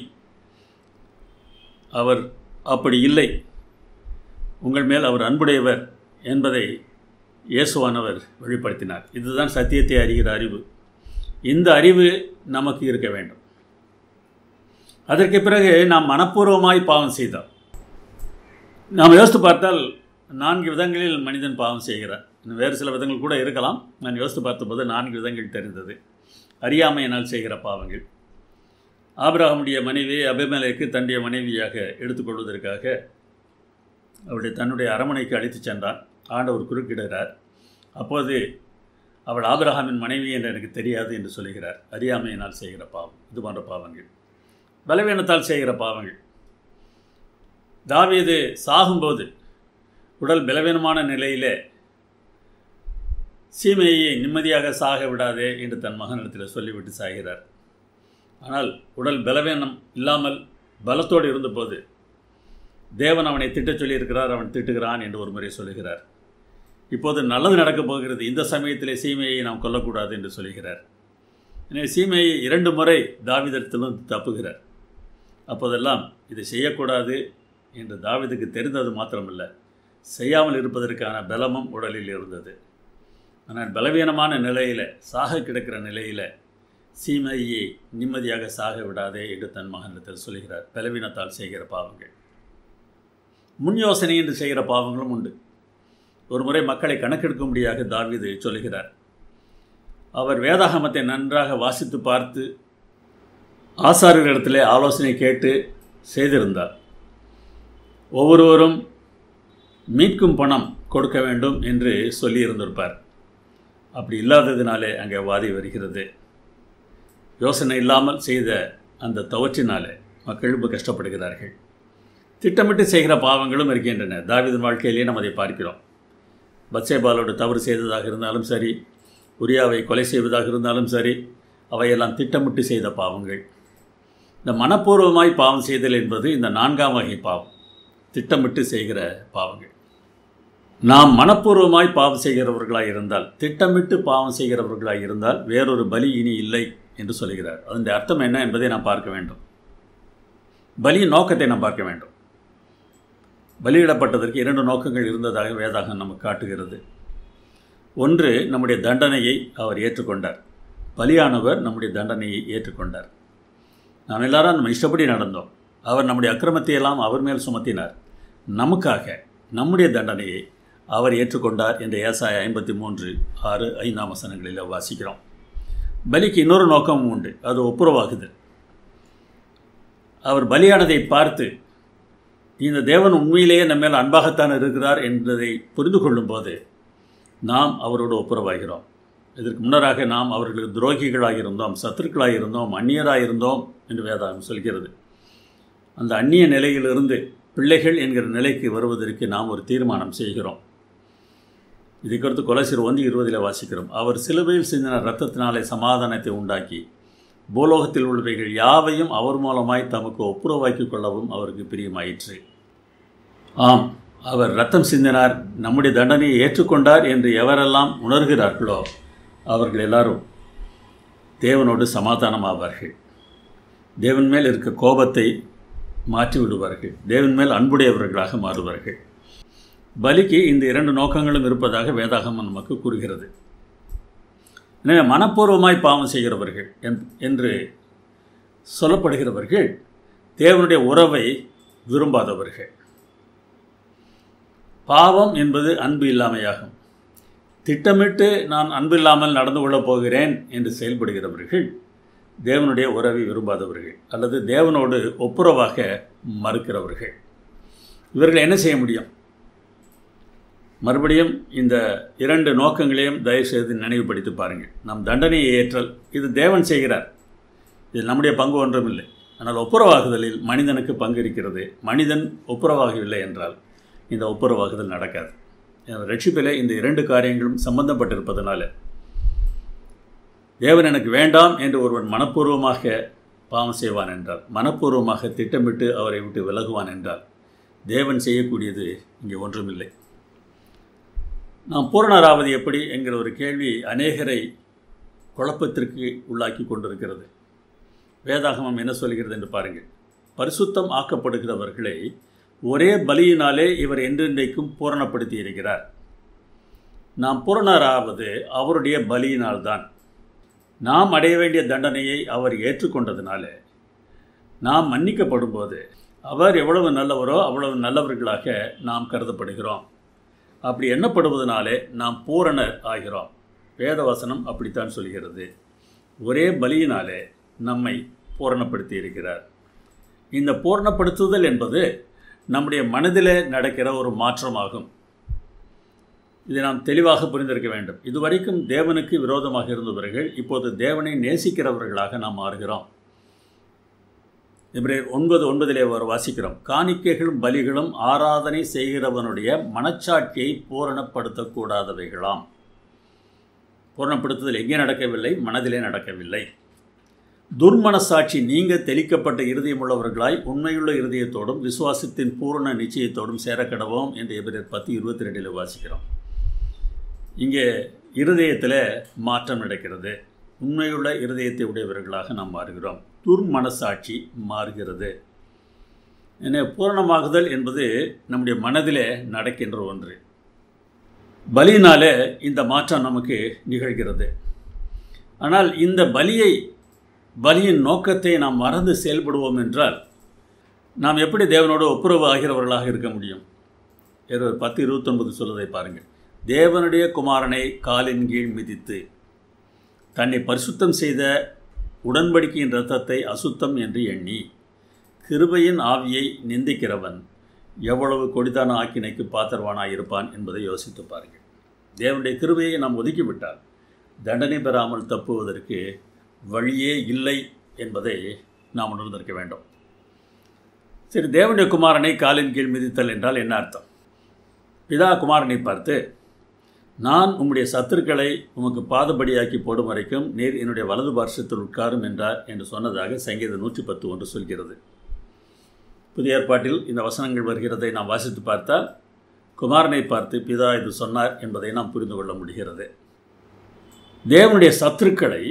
அவர் அப்படி இல்லை உங்கள் மேல் அவர் அன்புடையவர் என்பதை இயேசுவானவர் வெளிப்படுத்தினார் இதுதான் சத்தியத்தை அறிகிற அறிவு இந்த அறிவு நமக்கு இருக்க வேண்டும் அதற்கு பிறகு நாம் மனப்பூர்வமாய் பாவம் செய்தோம் நாம் யோசித்து பார்த்தால் நான்கு விதங்களில் மனிதன் பாவம் செய்கிறார் இன்னும் வேறு சில விதங்கள் கூட இருக்கலாம் நான் யோசித்து பார்த்தபோது நான்கு விதங்கள் தெரிந்தது அறியாமையினால் செய்கிற பாவங்கள் ஆபிரகமுடைய மனைவி அபிமலைக்கு தன்னுடைய மனைவியாக எடுத்துக்கொள்வதற்காக அவருடைய தன்னுடைய அரமனைக்கு அழைத்து சென்றான் ஆண்டவர் குறுக்கிடுகிறார் அப்போது அவள் ஆபிரகாமின் மனைவி என்று எனக்கு தெரியாது என்று சொல்கிறார் அறியாமையினால் செய்கிற பாவம் இது போன்ற பாவங்கள் பலவீனத்தால் செய்கிற பாவங்கள் தாவீது சாகும்போது உடல் பலவீனமான நிலையிலே சீமையை நிம்மதியாக சாக விடாதே என்று தன் மகனிடத்தில் சொல்லிவிட்டு சாகிறார் ஆனால் உடல் பலவீனம் இல்லாமல் பலத்தோடு இருந்தபோது தேவன் அவனை திட்டச் சொல்லியிருக்கிறார் அவன் திட்டுகிறான் என்று ஒரு முறை சொல்லுகிறார் இப்போது நல்லது நடக்கப் போகிறது இந்த சமயத்திலே சீமையை நாம் கொல்லக்கூடாது என்று சொல்கிறார் எனவே சீமையை இரண்டு முறை தாவிதத்திலும் தப்புகிறார் அப்போதெல்லாம் இதை செய்யக்கூடாது என்று தாவிதுக்கு தெரிந்தது மாத்திரமல்ல செய்யாமல் இருப்பதற்கான பலமும் உடலில் இருந்தது ஆனால் பலவீனமான நிலையில் சாக கிடக்கிற நிலையில் சீமையை நிம்மதியாக சாக விடாதே என்று தன் மகனிடத்தில் சொல்கிறார் பலவீனத்தால் செய்கிற பாவங்கள் முன் யோசனை என்று செய்கிற பாவங்களும் உண்டு ஒரு முறை மக்களை கணக்கெடுக்கும்படியாக தாவிது சொல்கிறார் அவர் வேதாகமத்தை நன்றாக வாசித்து பார்த்து ஆசாரியர்களிடத்திலே ஆலோசனை கேட்டு செய்திருந்தார் ஒவ்வொருவரும் மீட்கும் பணம் கொடுக்க வேண்டும் என்று சொல்லியிருந்திருப்பார் அப்படி இல்லாததினாலே அங்கே வாதி வருகிறது யோசனை இல்லாமல் செய்த அந்த தவற்றினாலே மக்கள் ரொம்ப கஷ்டப்படுகிறார்கள் திட்டமிட்டு செய்கிற பாவங்களும் இருக்கின்றன தாவிதன் வாழ்க்கையிலேயே நம்ம அதை பார்க்கிறோம் பத்சேபாலோடு தவறு செய்ததாக இருந்தாலும் சரி உரியாவை கொலை செய்வதாக இருந்தாலும் சரி அவையெல்லாம் திட்டமிட்டு செய்த பாவங்கள் இந்த மனப்பூர்வமாய் பாவம் செய்தல் என்பது இந்த நான்காம் வகை பாவம் திட்டமிட்டு செய்கிற பாவங்கள் நாம் மனப்பூர்வமாய் பாவம் செய்கிறவர்களாக இருந்தால் திட்டமிட்டு பாவம் செய்கிறவர்களாக இருந்தால் வேறொரு பலி இனி இல்லை என்று சொல்கிறார் அதனுடைய அர்த்தம் என்ன என்பதை நாம் பார்க்க வேண்டும் பலியின் நோக்கத்தை நாம் பார்க்க வேண்டும் பலியிடப்பட்டதற்கு இரண்டு நோக்கங்கள் இருந்ததாக வேதாகம் நமக்கு காட்டுகிறது ஒன்று நம்முடைய தண்டனையை அவர் ஏற்றுக்கொண்டார் பலியானவர் நம்முடைய தண்டனையை ஏற்றுக்கொண்டார் நாம் எல்லாரும் நம்ம இஷ்டப்படி நடந்தோம் அவர் நம்முடைய அக்கிரமத்தை எல்லாம் அவர் மேல் சுமத்தினார் நமக்காக நம்முடைய தண்டனையை அவர் ஏற்றுக்கொண்டார் என்ற ஏசாய ஐம்பத்தி மூன்று ஆறு ஐந்தாம் வசனங்களில் வாசிக்கிறோம் பலிக்கு இன்னொரு நோக்கமும் உண்டு அது ஒப்புரவாகுது அவர் பலியானதை பார்த்து இந்த தேவன் உண்மையிலேயே நம்ம மேல் அன்பாகத்தான் இருக்கிறார் என்பதை புரிந்து கொள்ளும்போது நாம் அவரோடு ஒப்புரவாகிறோம் இதற்கு முன்னராக நாம் அவர்களுக்கு துரோகிகளாக இருந்தோம் சத்துருக்களாக இருந்தோம் அந்நியராக இருந்தோம் என்று வேதாகம் சொல்கிறது அந்த அந்நிய நிலையிலிருந்து பிள்ளைகள் என்கிற நிலைக்கு வருவதற்கு நாம் ஒரு தீர்மானம் செய்கிறோம் இதை குறித்து கொலசிர் ஒன்று இருபதில் வாசிக்கிறோம் அவர் சிலுவையில் சிந்தின இரத்தத்தினாலே சமாதானத்தை உண்டாக்கி பூலோகத்தில் உள்ளவைகள் யாவையும் அவர் மூலமாய் தமக்கு ஒப்புரவாக்கிக் கொள்ளவும் அவருக்கு பிரியமாயிற்று ஆம் அவர் ரத்தம் சிந்தினார் நம்முடைய தண்டனையை ஏற்றுக்கொண்டார் என்று எவரெல்லாம் உணர்கிறார்களோ அவர்கள் எல்லாரும் தேவனோடு சமாதானமாவார்கள் தேவன் மேல் இருக்க கோபத்தை மாற்றி விடுவார்கள் தேவன் மேல் அன்புடையவர்களாக மாறுவார்கள் பலிக்கு இந்த இரண்டு நோக்கங்களும் இருப்பதாக வேதாகமம் நமக்கு கூறுகிறது எனவே மனப்பூர்வமாய் பாவம் செய்கிறவர்கள் என்று சொல்லப்படுகிறவர்கள் தேவனுடைய உறவை விரும்பாதவர்கள் பாவம் என்பது அன்பு இல்லாமையாகும் திட்டமிட்டு நான் அன்பு இல்லாமல் நடந்து கொள்ளப் போகிறேன் என்று செயல்படுகிறவர்கள் தேவனுடைய உறவை விரும்பாதவர்கள் அல்லது தேவனோடு ஒப்புரவாக மறுக்கிறவர்கள் இவர்கள் என்ன செய்ய முடியும் மறுபடியும் இந்த இரண்டு நோக்கங்களையும் தயவுசெய்து நினைவுபடுத்தி பாருங்கள் நம் தண்டனையை ஏற்றல் இது தேவன் செய்கிறார் இது நம்முடைய பங்கு ஒன்றும் இல்லை ஆனால் ஒப்புரவாகுதலில் மனிதனுக்கு பங்கு இருக்கிறது மனிதன் ஒப்புரவாகவில்லை என்றால் இந்த ஒப்புரவாகுதல் நடக்காது ரட்சிப்பில் இந்த இரண்டு காரியங்களும் சம்பந்தப்பட்டிருப்பதனால தேவன் எனக்கு வேண்டாம் என்று ஒருவன் மனப்பூர்வமாக பாவம் செய்வான் என்றால் மனப்பூர்வமாக திட்டமிட்டு அவரை விட்டு விலகுவான் என்றால் தேவன் செய்யக்கூடியது இங்கே ஒன்றுமில்லை நாம் பூரணராவது எப்படி என்கிற ஒரு கேள்வி அநேகரை குழப்பத்திற்கு உள்ளாக்கி கொண்டிருக்கிறது வேதாகமம் என்ன சொல்கிறது என்று பாருங்கள் பரிசுத்தம் ஆக்கப்படுகிறவர்களை ஒரே பலியினாலே இவர் என்றென்றைக்கும் பூரணப்படுத்தி இருக்கிறார் நாம் பூரணராவது அவருடைய பலியினால்தான் நாம் அடைய வேண்டிய தண்டனையை அவர் ஏற்றுக்கொண்டதினால நாம் மன்னிக்கப்படும் போது அவர் எவ்வளவு நல்லவரோ அவ்வளவு நல்லவர்களாக நாம் கருதப்படுகிறோம் அப்படி எண்ணப்படுவதனாலே நாம் பூரணர் ஆகிறோம் வேதவசனம் அப்படித்தான் சொல்கிறது ஒரே பலியினாலே நம்மை பூரணப்படுத்தி இருக்கிறார் இந்த பூரணப்படுத்துதல் என்பது நம்முடைய மனதில் நடக்கிற ஒரு மாற்றமாகும் இதை நாம் தெளிவாக புரிந்திருக்க வேண்டும் இதுவரைக்கும் தேவனுக்கு விரோதமாக இருந்தவர்கள் இப்போது தேவனை நேசிக்கிறவர்களாக நாம் மாறுகிறோம் இவரே ஒன்பது ஒன்பதிலே ஒரு வாசிக்கிறோம் காணிக்கைகளும் பலிகளும் ஆராதனை செய்கிறவனுடைய மனச்சாட்சியை பூரணப்படுத்தக்கூடாதவைகளாம் பூரணப்படுத்துதல் எங்கே நடக்கவில்லை மனதிலே நடக்கவில்லை துர்மனசாட்சி நீங்க தெளிக்கப்பட்ட இருதயமுள்ளவர்களாய் உண்மையுள்ள இருதயத்தோடும் விசுவாசத்தின் பூரண நிச்சயத்தோடும் சேரக்கடவோம் என்று எபிரர் பத்து இருபத்தி ரெண்டில் வாசிக்கிறோம் இங்கே இருதயத்தில் மாற்றம் நடக்கிறது உண்மையுள்ள இருதயத்தை உடையவர்களாக நாம் மாறுகிறோம் துர்மனசாட்சி மாறுகிறது என பூரணமாகுதல் என்பது நம்முடைய மனதிலே நடக்கின்ற ஒன்று பலியினாலே இந்த மாற்றம் நமக்கு நிகழ்கிறது ஆனால் இந்த பலியை பலியின் நோக்கத்தை நாம் மறந்து செயல்படுவோம் என்றால் நாம் எப்படி தேவனோடு ஒப்புரவு ஆகிறவர்களாக இருக்க முடியும் இருபது பத்து இருபத்தொன்பது சொல்வதை பாருங்கள் தேவனுடைய குமாரனை காலின் கீழ் மிதித்து தன்னை பரிசுத்தம் செய்த உடன்படிக்கையின் இரத்தத்தை அசுத்தம் என்று எண்ணி கிருபையின் ஆவியை நிந்திக்கிறவன் எவ்வளவு கொடிதான ஆக்கினைக்கு பாத்திரவானாக இருப்பான் என்பதை யோசித்து பாருங்கள் தேவனுடைய கிருபையை நாம் ஒதுக்கிவிட்டால் தண்டனை பெறாமல் தப்புவதற்கு வழியே இல்லை என்பதை நாம் உணர்ந்திருக்க வேண்டும் சரி தேவனுடைய குமாரனை காலின் கீழ் மிதித்தல் என்றால் என்ன அர்த்தம் பிதா குமாரனை பார்த்து நான் உம்முடைய சத்துருக்களை உமக்கு பாதபடியாக்கி போடும் வரைக்கும் நீர் என்னுடைய வலது பார்ஷத்தில் உட்காரும் என்றார் என்று சொன்னதாக சங்கீதம் நூற்றி பத்து ஒன்று சொல்கிறது புதிய ஏற்பாட்டில் இந்த வசனங்கள் வருகிறதை நாம் வாசித்து பார்த்தால் குமாரனை பார்த்து பிதா இது சொன்னார் என்பதை நாம் புரிந்து கொள்ள முடிகிறது தேவனுடைய சத்துருக்களை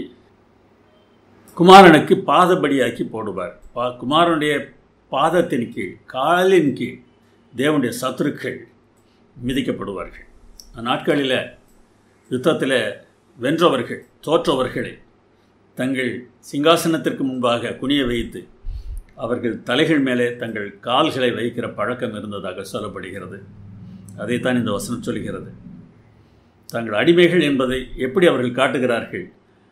குமாரனுக்கு பாதபடியாக்கி போடுவார் பா குமாரனுடைய பாதத்தின் கீழ் காலின் கீழ் தேவனுடைய சத்துருக்கள் மிதிக்கப்படுவார்கள் அந்நாட்களில் யுத்தத்தில் வென்றவர்கள் தோற்றவர்களை தங்கள் சிங்காசனத்திற்கு முன்பாக குனிய வைத்து அவர்கள் தலைகள் மேலே தங்கள் கால்களை வைக்கிற பழக்கம் இருந்ததாக சொல்லப்படுகிறது அதைத்தான் இந்த வசனம் சொல்கிறது தங்கள் அடிமைகள் என்பதை எப்படி அவர்கள் காட்டுகிறார்கள்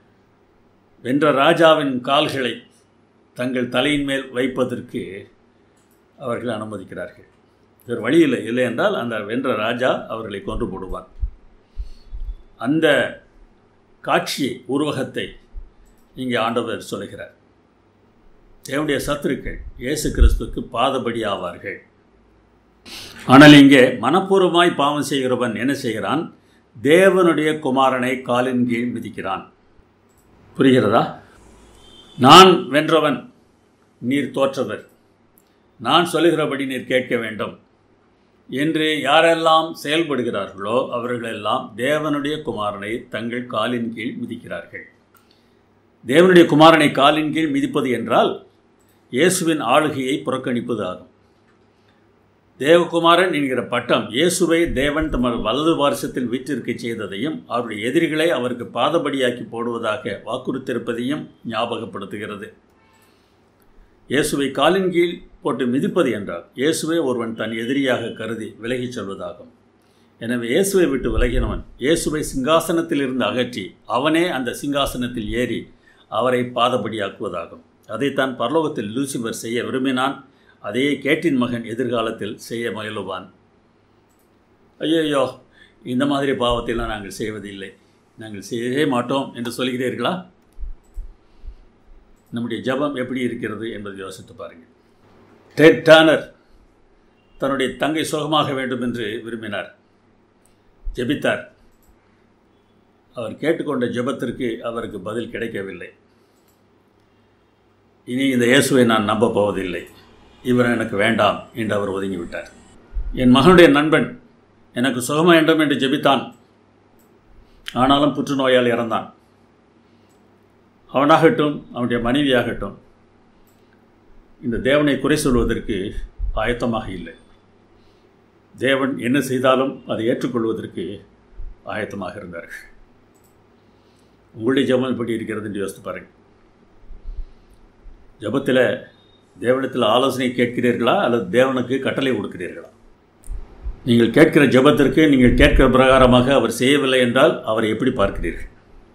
வென்ற ராஜாவின் கால்களை தங்கள் தலையின் மேல் வைப்பதற்கு அவர்கள் அனுமதிக்கிறார்கள் வேறு வழி இல்லை இல்லை என்றால் அந்த வென்ற ராஜா அவர்களை கொன்று போடுவார் அந்த காட்சியை உருவகத்தை இங்கே ஆண்டவர் சொல்கிறார் தேவனுடைய சத்துருக்கள் இயேசு கிறிஸ்துக்கு பாதபடி ஆவார்கள் ஆனால் இங்கே மனப்பூர்வமாய் பாவம் செய்கிறவன் என்ன செய்கிறான் தேவனுடைய குமாரனை காலின் கீழ் மிதிக்கிறான் புரிகிறதா நான் வென்றவன் நீர் தோற்றவர் நான் சொல்லுகிறபடி நீர் கேட்க வேண்டும் என்று யாரெல்லாம் செயல்படுகிறார்களோ அவர்களெல்லாம் தேவனுடைய குமாரனை தங்கள் காலின் கீழ் மிதிக்கிறார்கள் தேவனுடைய குமாரனை காலின் கீழ் மிதிப்பது என்றால் இயேசுவின் ஆளுகையை புறக்கணிப்பது ஆகும் தேவகுமாரன் என்கிற பட்டம் இயேசுவை தேவன் தமது வலது வாரிசத்தில் வீற்றிருக்க செய்ததையும் அவருடைய எதிரிகளை அவருக்கு பாதபடியாக்கி போடுவதாக வாக்குறுத்திருப்பதையும் ஞாபகப்படுத்துகிறது இயேசுவை காலின் கீழ் போட்டு மிதிப்பது என்றால் இயேசுவை ஒருவன் தன் எதிரியாக கருதி விலகிச் செல்வதாகும் எனவே இயேசுவை விட்டு விலகினவன் இயேசுவை சிங்காசனத்திலிருந்து அகற்றி அவனே அந்த சிங்காசனத்தில் ஏறி அவரை பாதபடியாக்குவதாகும் அதைத்தான் பரலோகத்தில் லூசிபர் செய்ய விரும்பினான் அதே கேட்டின் மகன் எதிர்காலத்தில் செய்ய முயலுவான் ஐயோ இந்த மாதிரி பாவத்தைலாம் நாங்கள் செய்வதில்லை நாங்கள் செய்யவே மாட்டோம் என்று சொல்கிறீர்களா நம்முடைய ஜபம் எப்படி இருக்கிறது என்பதை யோசித்து பாருங்கள் டெட் டானர் தன்னுடைய தங்கை சுகமாக வேண்டும் என்று விரும்பினார் ஜெபித்தார் அவர் கேட்டுக்கொண்ட ஜெபத்திற்கு அவருக்கு பதில் கிடைக்கவில்லை இனி இந்த இயேசுவை நான் நம்ப போவதில்லை இவர் எனக்கு வேண்டாம் என்று அவர் ஒதுங்கிவிட்டார் என் மகனுடைய நண்பன் எனக்கு சுகமாக வேண்டும் என்று ஜெபித்தான் ஆனாலும் புற்றுநோயால் இறந்தான் அவனாகட்டும் அவனுடைய மனைவியாகட்டும் இந்த தேவனை குறை சொல்வதற்கு ஆயத்தமாக இல்லை தேவன் என்ன செய்தாலும் அதை ஏற்றுக்கொள்வதற்கு ஆயத்தமாக இருந்தார்கள் உங்களுடைய ஜபம் எப்படி இருக்கிறது என்று யோசித்து பாருங்கள் ஜபத்தில் தேவனத்தில் ஆலோசனை கேட்கிறீர்களா அல்லது தேவனுக்கு கட்டளை கொடுக்கிறீர்களா நீங்கள் கேட்கிற ஜபத்திற்கு நீங்கள் கேட்கிற பிரகாரமாக அவர் செய்யவில்லை என்றால் அவரை எப்படி பார்க்கிறீர்கள்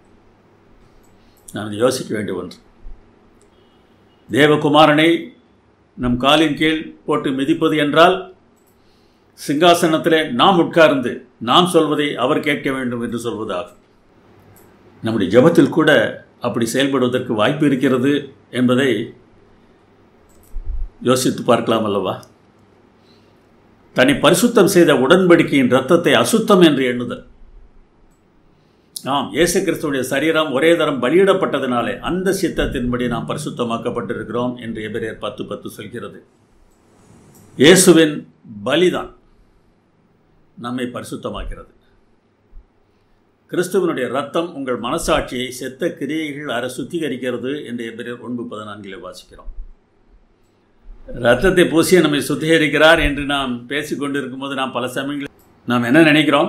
நாம் யோசிக்க வேண்டிய ஒன்று தேவகுமாரனை நம் காலின் கீழ் போட்டு மிதிப்பது என்றால் சிங்காசனத்திலே நாம் உட்கார்ந்து நாம் சொல்வதை அவர் கேட்க வேண்டும் என்று சொல்வதாகும் நம்முடைய ஜபத்தில் கூட அப்படி செயல்படுவதற்கு வாய்ப்பு இருக்கிறது என்பதை யோசித்து பார்க்கலாம் அல்லவா தன்னை பரிசுத்தம் செய்த உடன்படிக்கையின் இரத்தத்தை அசுத்தம் என்று எண்ணுதல் ஆம் இயேசு கிறிஸ்துவுடைய சரீரம் ஒரே தரம் பலியிடப்பட்டதினாலே அந்த சித்தத்தின்படி நாம் பரிசுத்தமாக்கப்பட்டிருக்கிறோம் என்று எபிரேயர் பத்து பத்து சொல்கிறது இயேசுவின் பலிதான் நம்மை பரிசுத்தமாக்கிறது கிறிஸ்துவனுடைய ரத்தம் உங்கள் மனசாட்சியை செத்த கிரியைகள் அற சுத்திகரிக்கிறது என்று எபிரேயர் ஒன்பது பதினான்கிலே வாசிக்கிறோம் ரத்தத்தை பூசி நம்மை சுத்திகரிக்கிறார் என்று நாம் பேசிக்கொண்டிருக்கும் போது நாம் பல சமயங்களில் நாம் என்ன நினைக்கிறோம்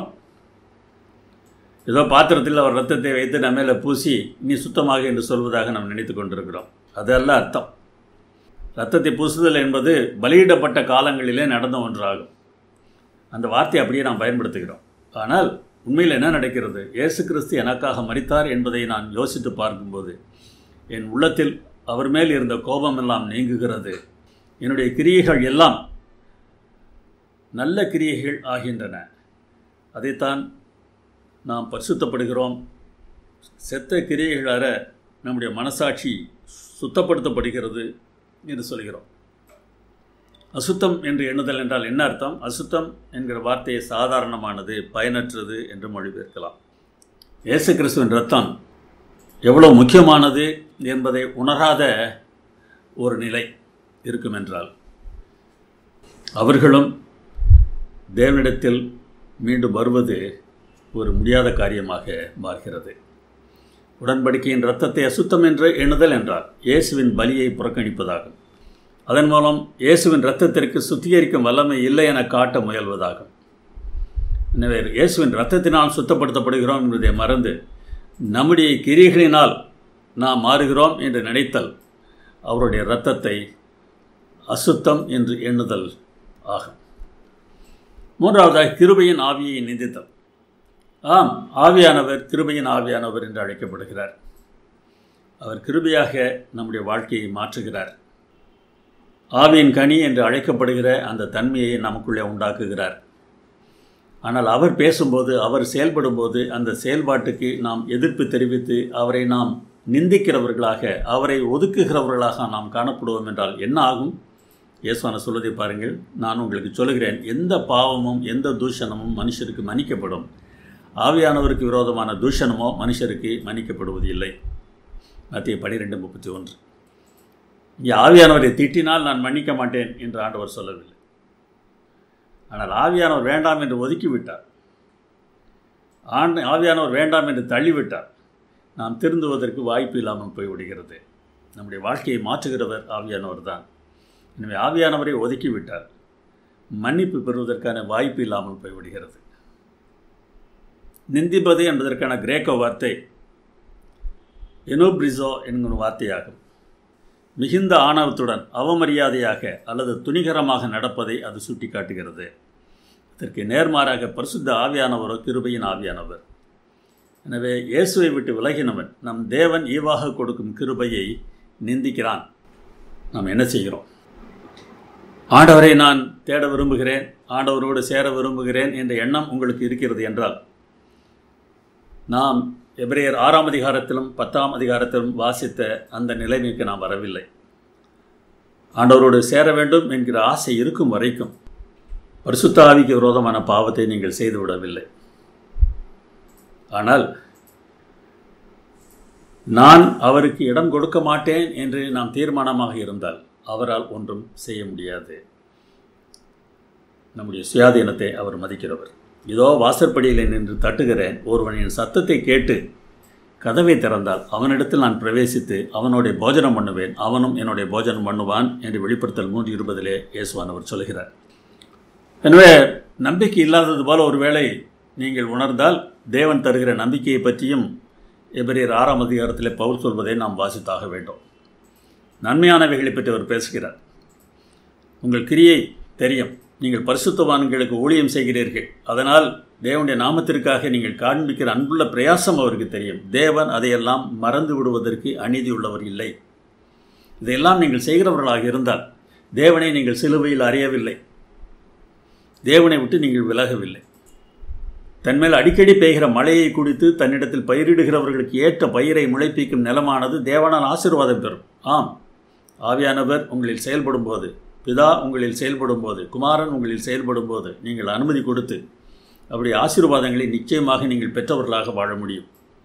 ஏதோ பாத்திரத்தில் அவர் ரத்தத்தை வைத்து நம்ம மேலே பூசி நீ சுத்தமாக என்று சொல்வதாக நாம் நினைத்து கொண்டிருக்கிறோம் அதல்ல அர்த்தம் ரத்தத்தை பூசுதல் என்பது பலியிடப்பட்ட காலங்களிலே நடந்த ஒன்றாகும் அந்த வார்த்தையை அப்படியே நாம் பயன்படுத்துகிறோம் ஆனால் உண்மையில் என்ன நடக்கிறது இயேசு கிறிஸ்து எனக்காக மறித்தார் என்பதை நான் யோசித்து பார்க்கும்போது என் உள்ளத்தில் அவர் மேல் இருந்த கோபமெல்லாம் நீங்குகிறது என்னுடைய கிரியைகள் எல்லாம் நல்ல கிரியைகள் ஆகின்றன அதைத்தான் நாம் பரிசுத்தப்படுகிறோம் செத்த கிரியைகள் அற நம்முடைய மனசாட்சி சுத்தப்படுத்தப்படுகிறது என்று சொல்கிறோம் அசுத்தம் என்று எண்ணுதல் என்றால் என்ன அர்த்தம் அசுத்தம் என்கிற வார்த்தையை சாதாரணமானது பயனற்றது என்று மொழிபெயர்க்கலாம் இயேசு கிறிஸ்துவின் ரத்தம் எவ்வளோ முக்கியமானது என்பதை உணராத ஒரு நிலை இருக்கும் என்றால் அவர்களும் தேவனிடத்தில் மீண்டும் வருவது ஒரு முடியாத காரியமாக மாறுகிறது உடன்படிக்கையின் இரத்தத்தை அசுத்தம் என்று எண்ணுதல் என்றால் இயேசுவின் பலியை புறக்கணிப்பதாகும் அதன் மூலம் இயேசுவின் இரத்தத்திற்கு சுத்திகரிக்கும் வல்லமை இல்லை என காட்ட முயல்வதாகும் எனவே இயேசுவின் இரத்தத்தினால் சுத்தப்படுத்தப்படுகிறோம் என்பதை மறந்து நம்முடைய கிரிகளினால் நாம் மாறுகிறோம் என்று நினைத்தல் அவருடைய இரத்தத்தை அசுத்தம் என்று எண்ணுதல் ஆகும் மூன்றாவதாக கிருபையின் ஆவியை நிந்தித்தல் ஆம் ஆவியானவர் கிருபையின் ஆவியானவர் என்று அழைக்கப்படுகிறார் அவர் கிருபையாக நம்முடைய வாழ்க்கையை மாற்றுகிறார் ஆவியின் கனி என்று அழைக்கப்படுகிற அந்த தன்மையை நமக்குள்ளே உண்டாக்குகிறார் ஆனால் அவர் பேசும்போது அவர் செயல்படும்போது அந்த செயல்பாட்டுக்கு நாம் எதிர்ப்பு தெரிவித்து அவரை நாம் நிந்திக்கிறவர்களாக அவரை ஒதுக்குகிறவர்களாக நாம் காணப்படுவோம் என்றால் என்ன ஆகும் இயேசுவான சொல்வதை பாருங்கள் நான் உங்களுக்கு சொல்லுகிறேன் எந்த பாவமும் எந்த தூஷணமும் மனுஷருக்கு மன்னிக்கப்படும் ஆவியானவருக்கு விரோதமான தூஷணமோ மனுஷருக்கு மன்னிக்கப்படுவது இல்லை மத்திய பனிரெண்டு முப்பத்தி ஒன்று இங்கே ஆவியானவரை திட்டினால் நான் மன்னிக்க மாட்டேன் என்று ஆண்டவர் சொல்லவில்லை ஆனால் ஆவியானவர் வேண்டாம் என்று ஒதுக்கிவிட்டார் ஆண்டு ஆவியானவர் வேண்டாம் என்று தள்ளிவிட்டார் நாம் திருந்துவதற்கு வாய்ப்பு இல்லாமல் போய்விடுகிறது நம்முடைய வாழ்க்கையை மாற்றுகிறவர் ஆவியானவர் தான் எனவே ஆவியானவரை ஒதுக்கிவிட்டார் மன்னிப்பு பெறுவதற்கான வாய்ப்பு இல்லாமல் போய்விடுகிறது நிந்திப்பது என்பதற்கான கிரேக்க வார்த்தை எனோப்ரிசோ என்கிற வார்த்தையாகும் மிகுந்த ஆணவத்துடன் அவமரியாதையாக அல்லது துணிகரமாக நடப்பதை அது சுட்டி காட்டுகிறது இதற்கு நேர்மாறாக பரிசுத்த ஆவியானவரோ கிருபையின் ஆவியானவர் எனவே இயேசுவை விட்டு விலகினவன் நம் தேவன் ஈவாக கொடுக்கும் கிருபையை நிந்திக்கிறான் நாம் என்ன செய்கிறோம் ஆண்டவரை நான் தேட விரும்புகிறேன் ஆண்டவரோடு சேர விரும்புகிறேன் என்ற எண்ணம் உங்களுக்கு இருக்கிறது என்றால் நாம் எபிரேயர் ஆறாம் அதிகாரத்திலும் பத்தாம் அதிகாரத்திலும் வாசித்த அந்த நிலைமைக்கு நாம் வரவில்லை ஆண்டவரோடு சேர வேண்டும் என்கிற ஆசை இருக்கும் வரைக்கும் பரிசுத்த ஆவிக்கு விரோதமான பாவத்தை நீங்கள் செய்துவிடவில்லை ஆனால் நான் அவருக்கு இடம் கொடுக்க மாட்டேன் என்று நாம் தீர்மானமாக இருந்தால் அவரால் ஒன்றும் செய்ய முடியாது நம்முடைய சுயாதீனத்தை அவர் மதிக்கிறவர் இதோ வாசற்படியில் நின்று தட்டுகிறேன் ஒருவனின் சத்தத்தை கேட்டு கதவை திறந்தால் அவனிடத்தில் நான் பிரவேசித்து அவனுடைய போஜனம் பண்ணுவேன் அவனும் என்னுடைய போஜனம் பண்ணுவான் என்று வெளிப்படுத்தல் மூன்று இருபதிலே இயேசுவானவர் சொல்கிறார் எனவே நம்பிக்கை இல்லாதது போல ஒருவேளை நீங்கள் உணர்ந்தால் தேவன் தருகிற நம்பிக்கையை பற்றியும் எபிரியர் ஆறாம் அதிகாரத்தில் பவுல் சொல்வதை நாம் வாசித்தாக வேண்டும் நன்மையானவைகளை பற்றி அவர் பேசுகிறார் உங்கள் கிரியை தெரியும் நீங்கள் பரிசுத்தவான்களுக்கு ஊழியம் செய்கிறீர்கள் அதனால் தேவனுடைய நாமத்திற்காக நீங்கள் காண்பிக்கிற அன்புள்ள பிரயாசம் அவருக்கு தெரியும் தேவன் அதையெல்லாம் மறந்து விடுவதற்கு அநீதி உள்ளவர் இல்லை இதையெல்லாம் நீங்கள் செய்கிறவர்களாக இருந்தால் தேவனை நீங்கள் சிலுவையில் அறியவில்லை தேவனை விட்டு நீங்கள் விலகவில்லை தன்மேல் அடிக்கடி பெய்கிற மழையை குடித்து தன்னிடத்தில் பயிரிடுகிறவர்களுக்கு ஏற்ற பயிரை முளைப்பிக்கும் நிலமானது தேவனால் ஆசீர்வாதம் பெறும் ஆம் ஆவியானவர் உங்களில் செயல்படும் போது பிதா உங்களில் செயல்படும் போது குமாரன் உங்களில் செயல்படும் போது நீங்கள் அனுமதி கொடுத்து அப்படி ஆசீர்வாதங்களை நிச்சயமாக நீங்கள் பெற்றவர்களாக வாழ முடியும்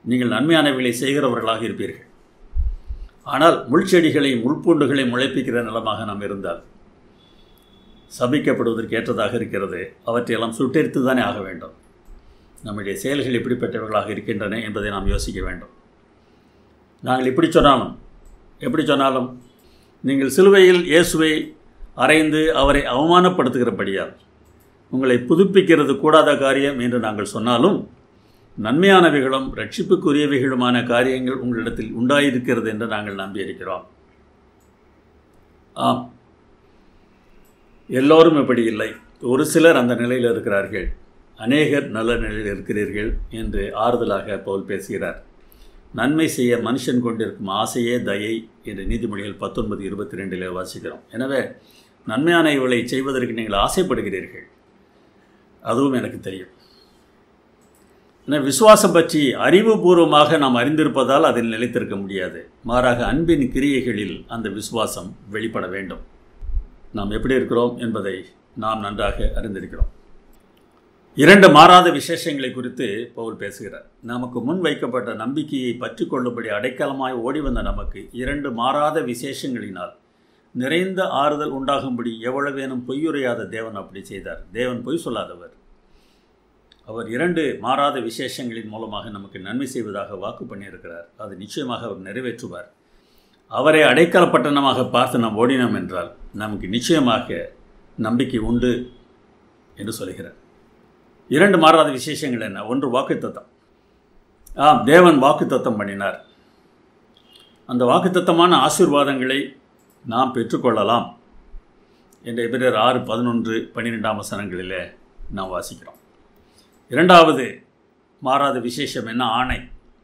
நீங்கள் நன்மையானவைகளை செய்கிறவர்களாக இருப்பீர்கள் ஆனால் முள்செடிகளை முள்பூண்டுகளை முளைப்பிக்கிற நிலமாக நாம் இருந்தால் சபிக்கப்படுவதற்கு ஏற்றதாக இருக்கிறது அவற்றையெல்லாம் சுட்டெரித்து தானே ஆக வேண்டும் நம்முடைய செயல்கள் எப்படிப்பட்டவர்களாக இருக்கின்றன என்பதை நாம் யோசிக்க வேண்டும் நாங்கள் இப்படி சொன்னாலும் எப்படி சொன்னாலும் நீங்கள் சிலுவையில் இயேசுவை அறைந்து அவரை அவமானப்படுத்துகிறபடியால் உங்களை புதுப்பிக்கிறது கூடாத காரியம் என்று நாங்கள் சொன்னாலும் நன்மையானவைகளும் ரட்சிப்புக்குரியவைகளுமான காரியங்கள் உங்களிடத்தில் உண்டாயிருக்கிறது என்று நாங்கள் நம்பியிருக்கிறோம் ஆம் எல்லோரும் இப்படி இல்லை ஒரு சிலர் அந்த நிலையில் இருக்கிறார்கள் அநேகர் நல்ல நிலையில் இருக்கிறீர்கள் என்று ஆறுதலாக பவுல் பேசுகிறார் நன்மை செய்ய மனுஷன் கொண்டிருக்கும் ஆசையே தயை என்று நீதிமொழிகள் பத்தொன்பது இருபத்தி ரெண்டில் வாசிக்கிறோம் எனவே நன்மையான இவளை செய்வதற்கு நீங்கள் ஆசைப்படுகிறீர்கள் அதுவும் எனக்கு தெரியும் ஏன்னா விசுவாசம் பற்றி அறிவுபூர்வமாக நாம் அறிந்திருப்பதால் அதில் நிலைத்திருக்க முடியாது மாறாக அன்பின் கிரியைகளில் அந்த விசுவாசம் வெளிப்பட வேண்டும் நாம் எப்படி இருக்கிறோம் என்பதை நாம் நன்றாக அறிந்திருக்கிறோம் இரண்டு மாறாத விசேஷங்களை குறித்து பவுல் பேசுகிறார் நமக்கு முன் வைக்கப்பட்ட நம்பிக்கையை பற்றி கொள்ளும்படி அடைக்கலமாய் ஓடி வந்த நமக்கு இரண்டு மாறாத விசேஷங்களினால் நிறைந்த ஆறுதல் உண்டாகும்படி எவ்வளவேனும் பொய்யுரையாத தேவன் அப்படி செய்தார் தேவன் பொய் சொல்லாதவர் அவர் இரண்டு மாறாத விசேஷங்களின் மூலமாக நமக்கு நன்மை செய்வதாக வாக்கு பண்ணியிருக்கிறார் அது நிச்சயமாக அவர் நிறைவேற்றுவார் அவரை அடைக்கலப்பட்டனமாக பார்த்து நாம் ஓடினோம் என்றால் நமக்கு நிச்சயமாக நம்பிக்கை உண்டு என்று சொல்கிறார் இரண்டு மாறாத விசேஷங்கள் என்ன ஒன்று வாக்குத்தத்தம் ஆம் தேவன் வாக்குத்தத்தம் பண்ணினார் அந்த வாக்குத்தத்தமான ஆசீர்வாதங்களை நாம் பெற்றுக்கொள்ளலாம் என்ற எபிரர் ஆறு பதினொன்று பன்னிரெண்டாம் வசனங்களில் நாம் வாசிக்கிறோம் இரண்டாவது மாறாத விசேஷம் என்ன ஆணை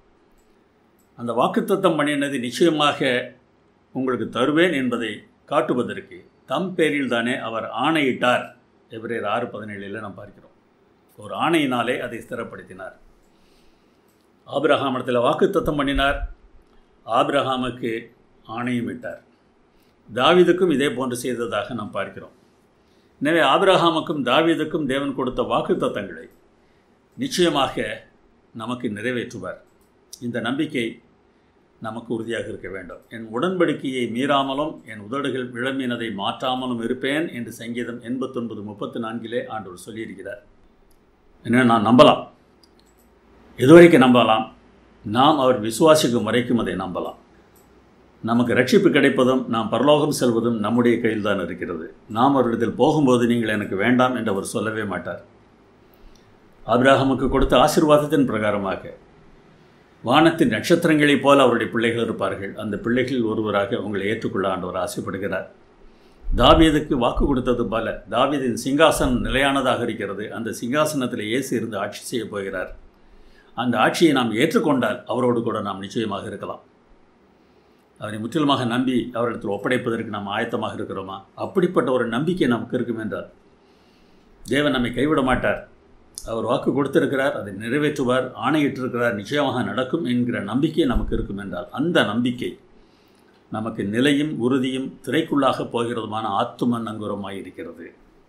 அந்த வாக்குத்தத்தம் பண்ணினது நிச்சயமாக உங்களுக்கு தருவேன் என்பதை காட்டுவதற்கு தம் பேரில் தானே அவர் ஆணையிட்டார் எபிரேர் ஆறு பதினேழில் நாம் பார்க்கிறோம் ஒரு ஆணையினாலே அதை ஸ்திரப்படுத்தினார் ஆபிரகாமத்தில் வாக்குத்தத்தம் பண்ணினார் ஆபிரகாமுக்கு ஆணையும் விட்டார் தாவீதுக்கும் இதே போன்று செய்ததாக நாம் பார்க்கிறோம் எனவே ஆபிரகாமுக்கும் தாவீதுக்கும் தேவன் கொடுத்த வாக்குத்தத்தங்களை நிச்சயமாக நமக்கு நிறைவேற்றுவார் இந்த நம்பிக்கை நமக்கு உறுதியாக இருக்க வேண்டும் என் உடன்படிக்கையை மீறாமலும் என் உதடுகள் விளம்பினதை மாற்றாமலும் இருப்பேன் என்று சங்கீதம் எண்பத்தொன்பது முப்பத்தி நான்கிலே ஆண்டவர் சொல்லியிருக்கிறார் என்ன நான் நம்பலாம் எதுவரைக்கும் நம்பலாம் நாம் அவர் விசுவாசிக்கும் வரைக்கும் அதை நம்பலாம் நமக்கு ரட்சிப்பு கிடைப்பதும் நாம் பரலோகம் செல்வதும் நம்முடைய கையில் தான் இருக்கிறது நாம் அவரிடத்தில் போகும்போது நீங்கள் எனக்கு வேண்டாம் என்று அவர் சொல்லவே மாட்டார் ஆபிரகாமுக்கு கொடுத்த ஆசிர்வாதத்தின் பிரகாரமாக வானத்தின் நட்சத்திரங்களைப் போல அவருடைய பிள்ளைகள் இருப்பார்கள் அந்த பிள்ளைகளில் ஒருவராக உங்களை ஏற்றுக்கொள்ள ஆண்டவர் ஆசைப்படுகிறார் தாவீதுக்கு வாக்கு கொடுத்தது போல தாவீதின் சிங்காசனம் நிலையானதாக இருக்கிறது அந்த சிங்காசனத்தில் இயேசு இருந்து ஆட்சி செய்ய போகிறார் அந்த ஆட்சியை நாம் ஏற்றுக்கொண்டால் அவரோடு கூட நாம் நிச்சயமாக இருக்கலாம் அவரை முற்றிலுமாக நம்பி அவரிடத்தில் ஒப்படைப்பதற்கு நாம் ஆயத்தமாக இருக்கிறோமா அப்படிப்பட்ட ஒரு நம்பிக்கை நமக்கு இருக்கும் என்றால் தேவன் நம்மை கைவிட மாட்டார் அவர் வாக்கு கொடுத்திருக்கிறார் அதை நிறைவேற்றுவார் ஆணையிட்டிருக்கிறார் நிச்சயமாக நடக்கும் என்கிற நம்பிக்கை நமக்கு இருக்கும் என்றால் அந்த நம்பிக்கை நமக்கு நிலையும் உறுதியும் திரைக்குள்ளாக போகிறதுமான ஆத்தும நங்கூரமாக இருக்கிறது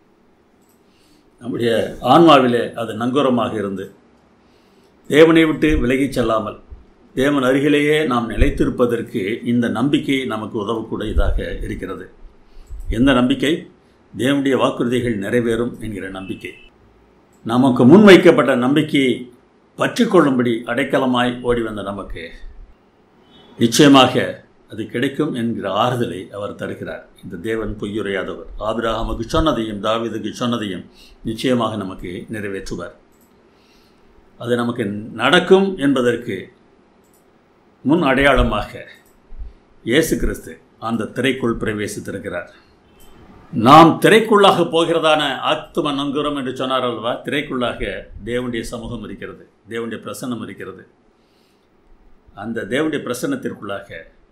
நம்முடைய ஆன்மாவிலே அது நங்கூரமாக இருந்து தேவனை விட்டு விலகிச் செல்லாமல் தேவன் அருகிலேயே நாம் நிலைத்திருப்பதற்கு இந்த நம்பிக்கை நமக்கு உதவக்கூடியதாக இருக்கிறது எந்த நம்பிக்கை தேவனுடைய வாக்குறுதிகள் நிறைவேறும் என்கிற நம்பிக்கை நமக்கு முன்வைக்கப்பட்ட நம்பிக்கையை பற்றி கொள்ளும்படி அடைக்கலமாய் ஓடி வந்த நமக்கு நிச்சயமாக அது கிடைக்கும் என்கிற ஆறுதலை அவர் தருகிறார் இந்த தேவன் பொய்யுரையாதவர் ஆபிரகாமுக்கு சொன்னதையும் தாவிதுக்கு சொன்னதையும் நிச்சயமாக நமக்கு நிறைவேற்றுவார் அது நமக்கு நடக்கும் என்பதற்கு முன் அடையாளமாக இயேசு கிறிஸ்து அந்த திரைக்குள் பிரவேசித்திருக்கிறார் நாம் திரைக்குள்ளாக போகிறதான ஆத்தும நங்குரம் என்று சொன்னார் அல்லவா திரைக்குள்ளாக தேவனுடைய சமூகம் இருக்கிறது தேவனுடைய பிரசன்னம் இருக்கிறது அந்த தேவனுடைய பிரசன்னத்திற்குள்ளாக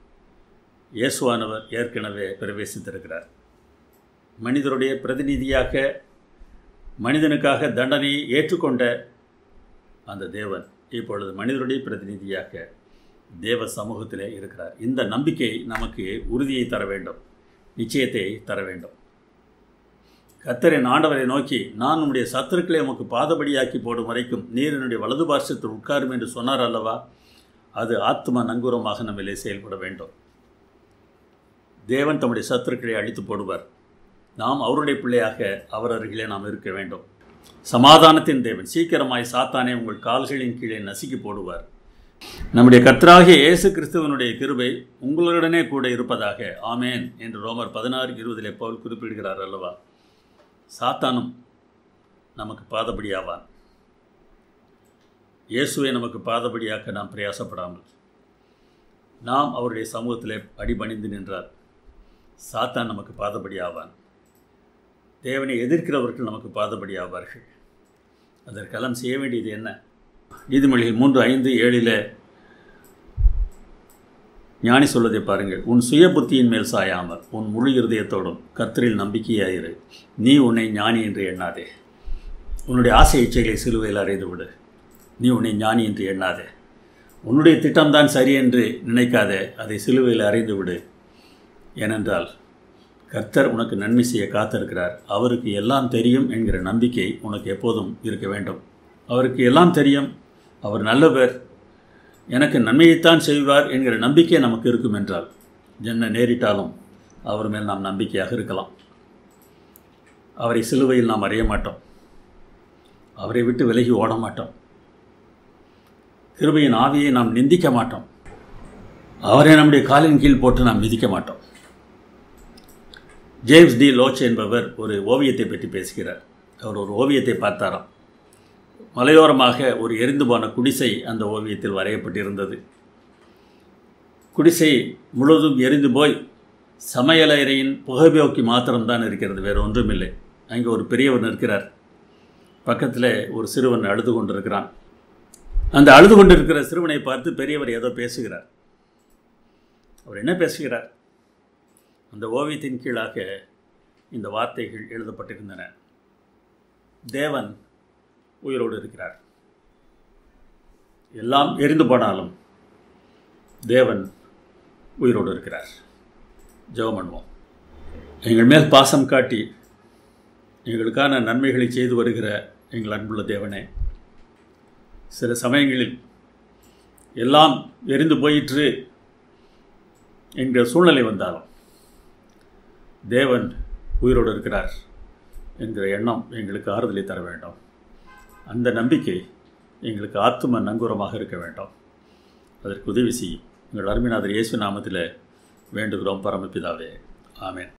இயேசுவானவர் ஏற்கனவே பிரவேசித்திருக்கிறார் மனிதருடைய பிரதிநிதியாக மனிதனுக்காக தண்டனையை ஏற்றுக்கொண்ட அந்த தேவன் இப்பொழுது மனிதருடைய பிரதிநிதியாக தேவ சமூகத்திலே இருக்கிறார் இந்த நம்பிக்கை நமக்கு உறுதியை தர வேண்டும் நிச்சயத்தை தர வேண்டும் கத்தரின் ஆண்டவரை நோக்கி நான் உம்முடைய சத்துருக்களை உமக்கு பாதபடியாக்கி போடும் வரைக்கும் நீர் என்னுடைய வலது பார்சத்தில் உட்காரும் என்று சொன்னார் அல்லவா அது ஆத்ம நங்கூரமாக நம்மிலே செயல்பட வேண்டும் தேவன் தம்முடைய சத்துருக்களை அழித்து போடுவார் நாம் அவருடைய பிள்ளையாக அவர் அருகிலே நாம் இருக்க வேண்டும் சமாதானத்தின் தேவன் சீக்கிரமாய் சாத்தானே உங்கள் கால்களின் கீழே நசுக்கி போடுவார் நம்முடைய கர்த்தராகிய இயேசு கிறிஸ்துவனுடைய கிருபை உங்களுடனே கூட இருப்பதாக ஆமேன் என்று ரோமர் பதினாறு இருபதிலே பவுல் குறிப்பிடுகிறார் அல்லவா சாத்தானும் நமக்கு பாதபடியாவான் இயேசுவை நமக்கு பாதபடியாக்க நாம் பிரயாசப்படாமல் நாம் அவருடைய சமூகத்திலே அடிபணிந்து நின்றார் சாத்தான் நமக்கு பாதபடி ஆவான் தேவனை எதிர்க்கிறவர்கள் நமக்கு பாதபடி ஆவார்கள் அதற்கெல்லாம் செய்ய வேண்டியது என்ன நீதிமொழிகள் மூன்று ஐந்து ஏழில் ஞானி சொல்வதை பாருங்கள் உன் சுய புத்தியின் மேல் சாயாமல் உன் முழு இருதயத்தோடும் கர்த்தரில் நம்பிக்கையாயிரு நீ உன்னை ஞானி என்று எண்ணாதே உன்னுடைய ஆசை இச்சைகளை சிலுவையில் அறைந்து விடு நீ உன்னை ஞானி என்று எண்ணாதே உன்னுடைய திட்டம்தான் சரி என்று நினைக்காதே அதை சிலுவையில் அறைந்து விடு ஏனென்றால் கர்த்தர் உனக்கு நன்மை செய்ய காத்திருக்கிறார் அவருக்கு எல்லாம் தெரியும் என்கிற நம்பிக்கை உனக்கு எப்போதும் இருக்க வேண்டும் அவருக்கு எல்லாம் தெரியும் அவர் நல்லவர் எனக்கு நன்மையைத்தான் செய்வார் என்கிற நம்பிக்கை நமக்கு இருக்கும் என்றால் என்ன நேரிட்டாலும் அவர் மேல் நாம் நம்பிக்கையாக இருக்கலாம் அவரை சிலுவையில் நாம் அறிய மாட்டோம் அவரை விட்டு விலகி ஓட மாட்டோம் கிருபையின் ஆவியை நாம் நிந்திக்க மாட்டோம் அவரை நம்முடைய காலின் கீழ் போட்டு நாம் மிதிக்க மாட்டோம் ஜேம்ஸ் டி லோச் என்பவர் ஒரு ஓவியத்தை பற்றி பேசுகிறார் அவர் ஒரு ஓவியத்தை பார்த்தாராம் மலையோரமாக ஒரு எரிந்து போன குடிசை அந்த ஓவியத்தில் வரையப்பட்டிருந்தது குடிசை முழுவதும் எரிந்து போய் சமையலறையின் புகைப்போக்கி மாத்திரம்தான் இருக்கிறது வேறு ஒன்றுமில்லை அங்கே ஒரு பெரியவர் நிற்கிறார் பக்கத்தில் ஒரு சிறுவன் அழுது கொண்டிருக்கிறான் அந்த அழுது கொண்டிருக்கிற சிறுவனை பார்த்து பெரியவர் ஏதோ பேசுகிறார் அவர் என்ன பேசுகிறார் அந்த ஓவியத்தின் கீழாக இந்த வார்த்தைகள் எழுதப்பட்டிருந்தன தேவன் உயிரோடு இருக்கிறார் எல்லாம் எரிந்து போனாலும் தேவன் உயிரோடு இருக்கிறார் ஜெபம் பண்ணுவோம் எங்கள் மேல் பாசம் காட்டி எங்களுக்கான நன்மைகளை செய்து வருகிற எங்கள் அன்புள்ள தேவனே சில சமயங்களில் எல்லாம் எரிந்து போயிற்று என்கிற சூழ்நிலை வந்தாலும் தேவன் உயிரோடு இருக்கிறார் என்கிற எண்ணம் எங்களுக்கு ஆறுதலை தர வேண்டும் அந்த நம்பிக்கை எங்களுக்கு ஆத்தும நங்கூரமாக இருக்க வேண்டும் அதற்கு உதவி செய்யும் எங்கள் அருமைநாதர் இயேசு நாமத்தில் வேண்டுகிறோம் பரமபிதாவே ஆமேன்